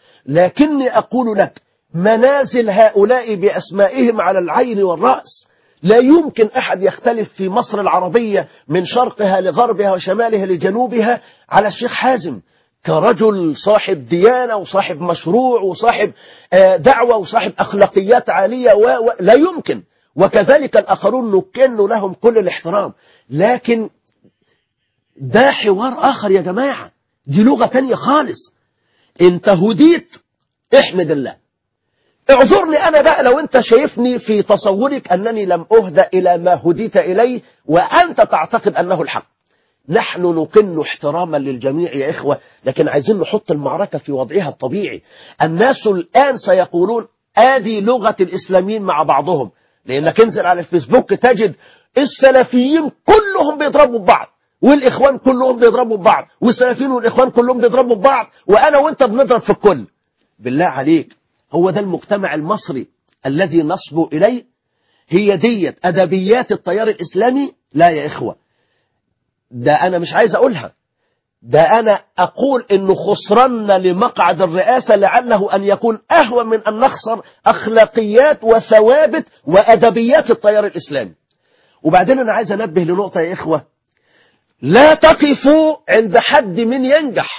لكني أقول لك منازل هؤلاء بأسمائهم على العين والرأس لا يمكن أحد يختلف في مصر العربية من شرقها لغربها وشمالها لجنوبها على الشيخ حازم كرجل صاحب ديانة وصاحب مشروع وصاحب آه، دعوة وصاحب أخلاقيات عالية و... و... لا يمكن وكذلك الآخرون نكن لهم كل الاحترام لكن ده حوار آخر يا جماعة دي لغة تانية خالص انت هديت احمد الله اعذرني انا بقى لو انت شايفني في تصورك انني لم اهدى الى ما هديت اليه وانت تعتقد انه الحق نحن نكن احتراما للجميع يا إخوة لكن عايزين نحط المعركة في وضعها الطبيعي الناس الآن سيقولون آدي لغة الإسلاميين مع بعضهم لأنك انزل على الفيسبوك تجد السلفيين كلهم بيضربوا ببعض والإخوان كلهم بيضربوا ببعض والسلفيين والإخوان كلهم بيضربوا ببعض وأنا وأنت بنضرب في الكل بالله عليك هو ده المجتمع المصري الذي نصبو إليه هي ديت أدبيات التيار الإسلامي لا يا إخوة ده أنا مش عايز أقولها ده أنا أقول إنه خسرنا لمقعد الرئاسة لعله أن يكون أهون من أن نخسر أخلاقيات وثوابت وأدبيات التيار الإسلامي وبعدين أنا عايز أنبه لنقطة يا إخوة لا تقفوا عند حد من ينجح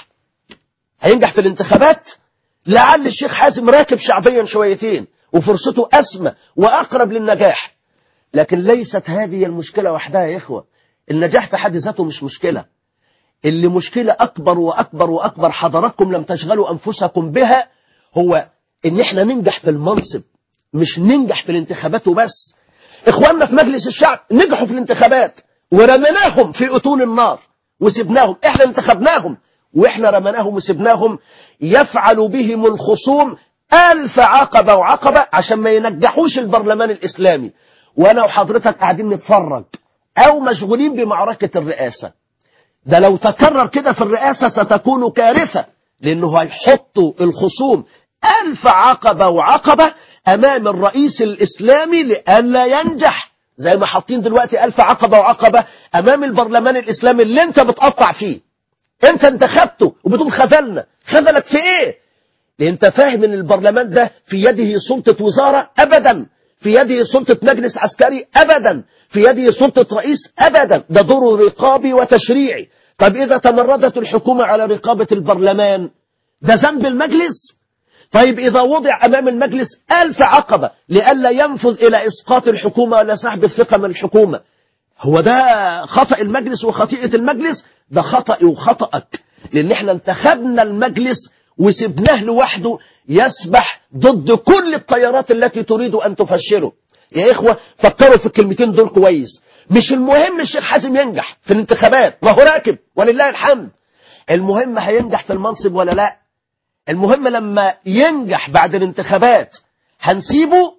هينجح في الانتخابات لعل الشيخ حازم راكب شعبيا شويتين وفرصته أسمى وأقرب للنجاح لكن ليست هذه المشكلة وحدها يا إخوة النجاح في حد ذاته مش مشكلة اللي مشكلة أكبر وأكبر وأكبر حضراتكم لم تشغلوا أنفسكم بها هو إن إحنا ننجح في المنصب مش ننجح في الانتخابات وبس إخواننا في مجلس الشعب نجحوا في الانتخابات ورميناهم في أتون النار وسبناهم إحنا انتخبناهم وإحنا رميناهم وسبناهم يفعل بهم الخصوم ألف عقبة وعقبة عشان ما ينجحوش البرلمان الإسلامي وأنا وحضرتك قاعدين نتفرج أو مشغولين بمعركة الرئاسة ده لو تكرر كده في الرئاسة ستكون كارثة لأنه هيحطوا الخصوم ألف عقبة وعقبة أمام الرئيس الإسلامي لئلا ينجح زي ما حاطين دلوقتي ألف عقبة وعقبة أمام البرلمان الإسلامي اللي أنت بتقطع فيه أنت انتخبته وبتقول خذلنا خذلك في إيه؟ لأن أنت فاهم إن البرلمان ده في يده سلطة وزارة أبدا في يده سلطة مجلس عسكري أبدا في يده سلطة رئيس أبدا ده دوره رقابي وتشريعي طب إذا تمردت الحكومة على رقابة البرلمان ده ذنب المجلس طيب إذا وضع أمام المجلس ألف عقبة لئلا ينفذ إلى إسقاط الحكومة ولا سحب الثقة من الحكومة هو ده خطأ المجلس وخطيئة المجلس ده خطأ وخطأك لأن احنا انتخبنا المجلس وسبناه لوحده يسبح ضد كل التيارات التي تريد أن تفشله يا إخوة فكروا في الكلمتين دول كويس مش المهم الشيخ حازم ينجح في الانتخابات ما هو راكب ولله الحمد المهم هينجح في المنصب ولا لا المهم لما ينجح بعد الانتخابات هنسيبه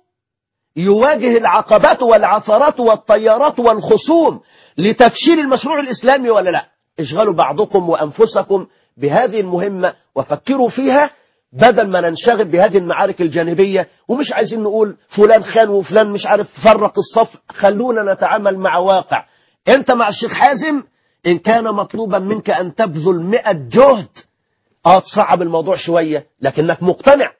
يواجه العقبات والعثرات والطيارات والخصوم لتفشيل المشروع الإسلامي ولا لا اشغلوا بعضكم وأنفسكم بهذه المهمة وفكروا فيها بدل ما ننشغل بهذه المعارك الجانبية ومش عايزين نقول فلان خان وفلان مش عارف فرق الصف خلونا نتعامل مع واقع انت مع الشيخ حازم ان كان مطلوبا منك ان تبذل مئة جهد اه تصعب الموضوع شوية لكنك مقتنع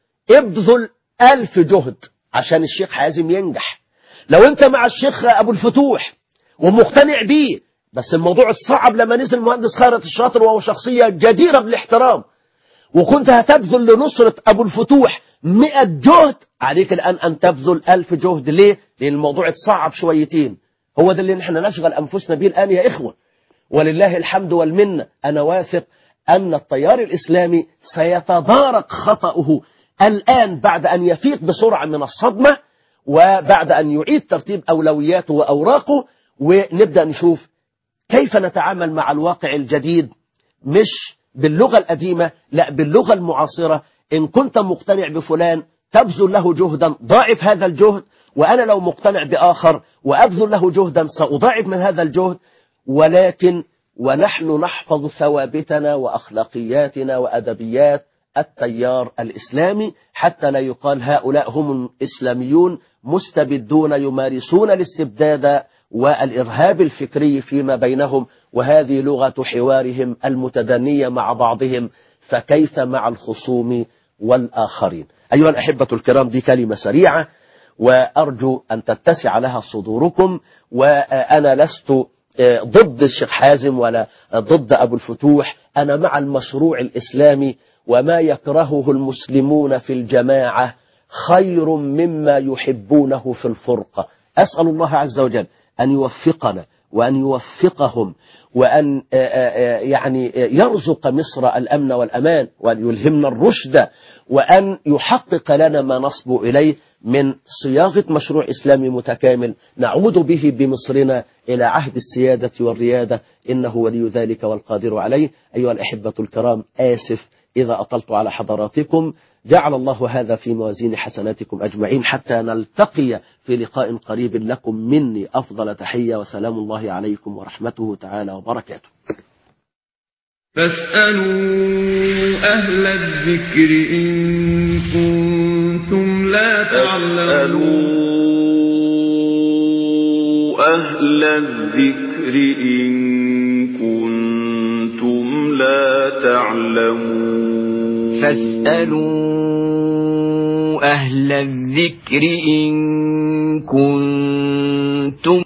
ابذل ألف جهد عشان الشيخ حازم ينجح لو انت مع الشيخ ابو الفتوح ومقتنع بيه بس الموضوع الصعب لما نزل المهندس خيرت الشاطر وهو شخصية جديرة بالاحترام وكنت هتبذل لنصرة أبو الفتوح مئة جهد عليك الآن أن تبذل ألف جهد ليه؟ لأن الموضوع اتصعب شويتين هو ده اللي نحن نشغل أنفسنا به الآن يا إخوة ولله الحمد والمنة أنا واثق أن التيار الإسلامي سيتدارك خطأه الآن بعد أن يفيق بسرعة من الصدمة وبعد أن يعيد ترتيب أولوياته وأوراقه ونبدأ نشوف كيف نتعامل مع الواقع الجديد مش باللغة القديمة لا باللغة المعاصرة إن كنت مقتنع بفلان تبذل له جهدا ضاعف هذا الجهد وأنا لو مقتنع بآخر وأبذل له جهدا سأضاعف من هذا الجهد ولكن ونحن نحفظ ثوابتنا وأخلاقياتنا وأدبيات التيار الإسلامي حتى لا يقال هؤلاء هم الإسلاميون مستبدون يمارسون الاستبداد والإرهاب الفكري فيما بينهم وهذه لغة حوارهم المتدنية مع بعضهم فكيف مع الخصوم والآخرين أيها الأحبة الكرام دي كلمة سريعة وأرجو أن تتسع لها صدوركم وأنا لست ضد الشيخ حازم ولا ضد أبو الفتوح أنا مع المشروع الإسلامي وما يكرهه المسلمون في الجماعة خير مما يحبونه في الفرقة أسأل الله عز وجل أن يوفقنا وأن يوفقهم وأن يعني يرزق مصر الأمن والأمان وأن يلهمنا الرشد وأن يحقق لنا ما نصب إليه من صياغة مشروع إسلامي متكامل نعود به بمصرنا إلى عهد السيادة والريادة إنه ولي ذلك والقادر عليه أيها الأحبة الكرام آسف إذا أطلت على حضراتكم جعل الله هذا في موازين حسناتكم أجمعين حتى نلتقي في لقاء قريب لكم مني أفضل تحية وسلام الله عليكم ورحمته تعالى وبركاته فاسألوا أهل الذكر إن كنتم لا تعلمون أهل الذكر إن كنتم تعلمون فاسألوا أهل الذكر إن كنتم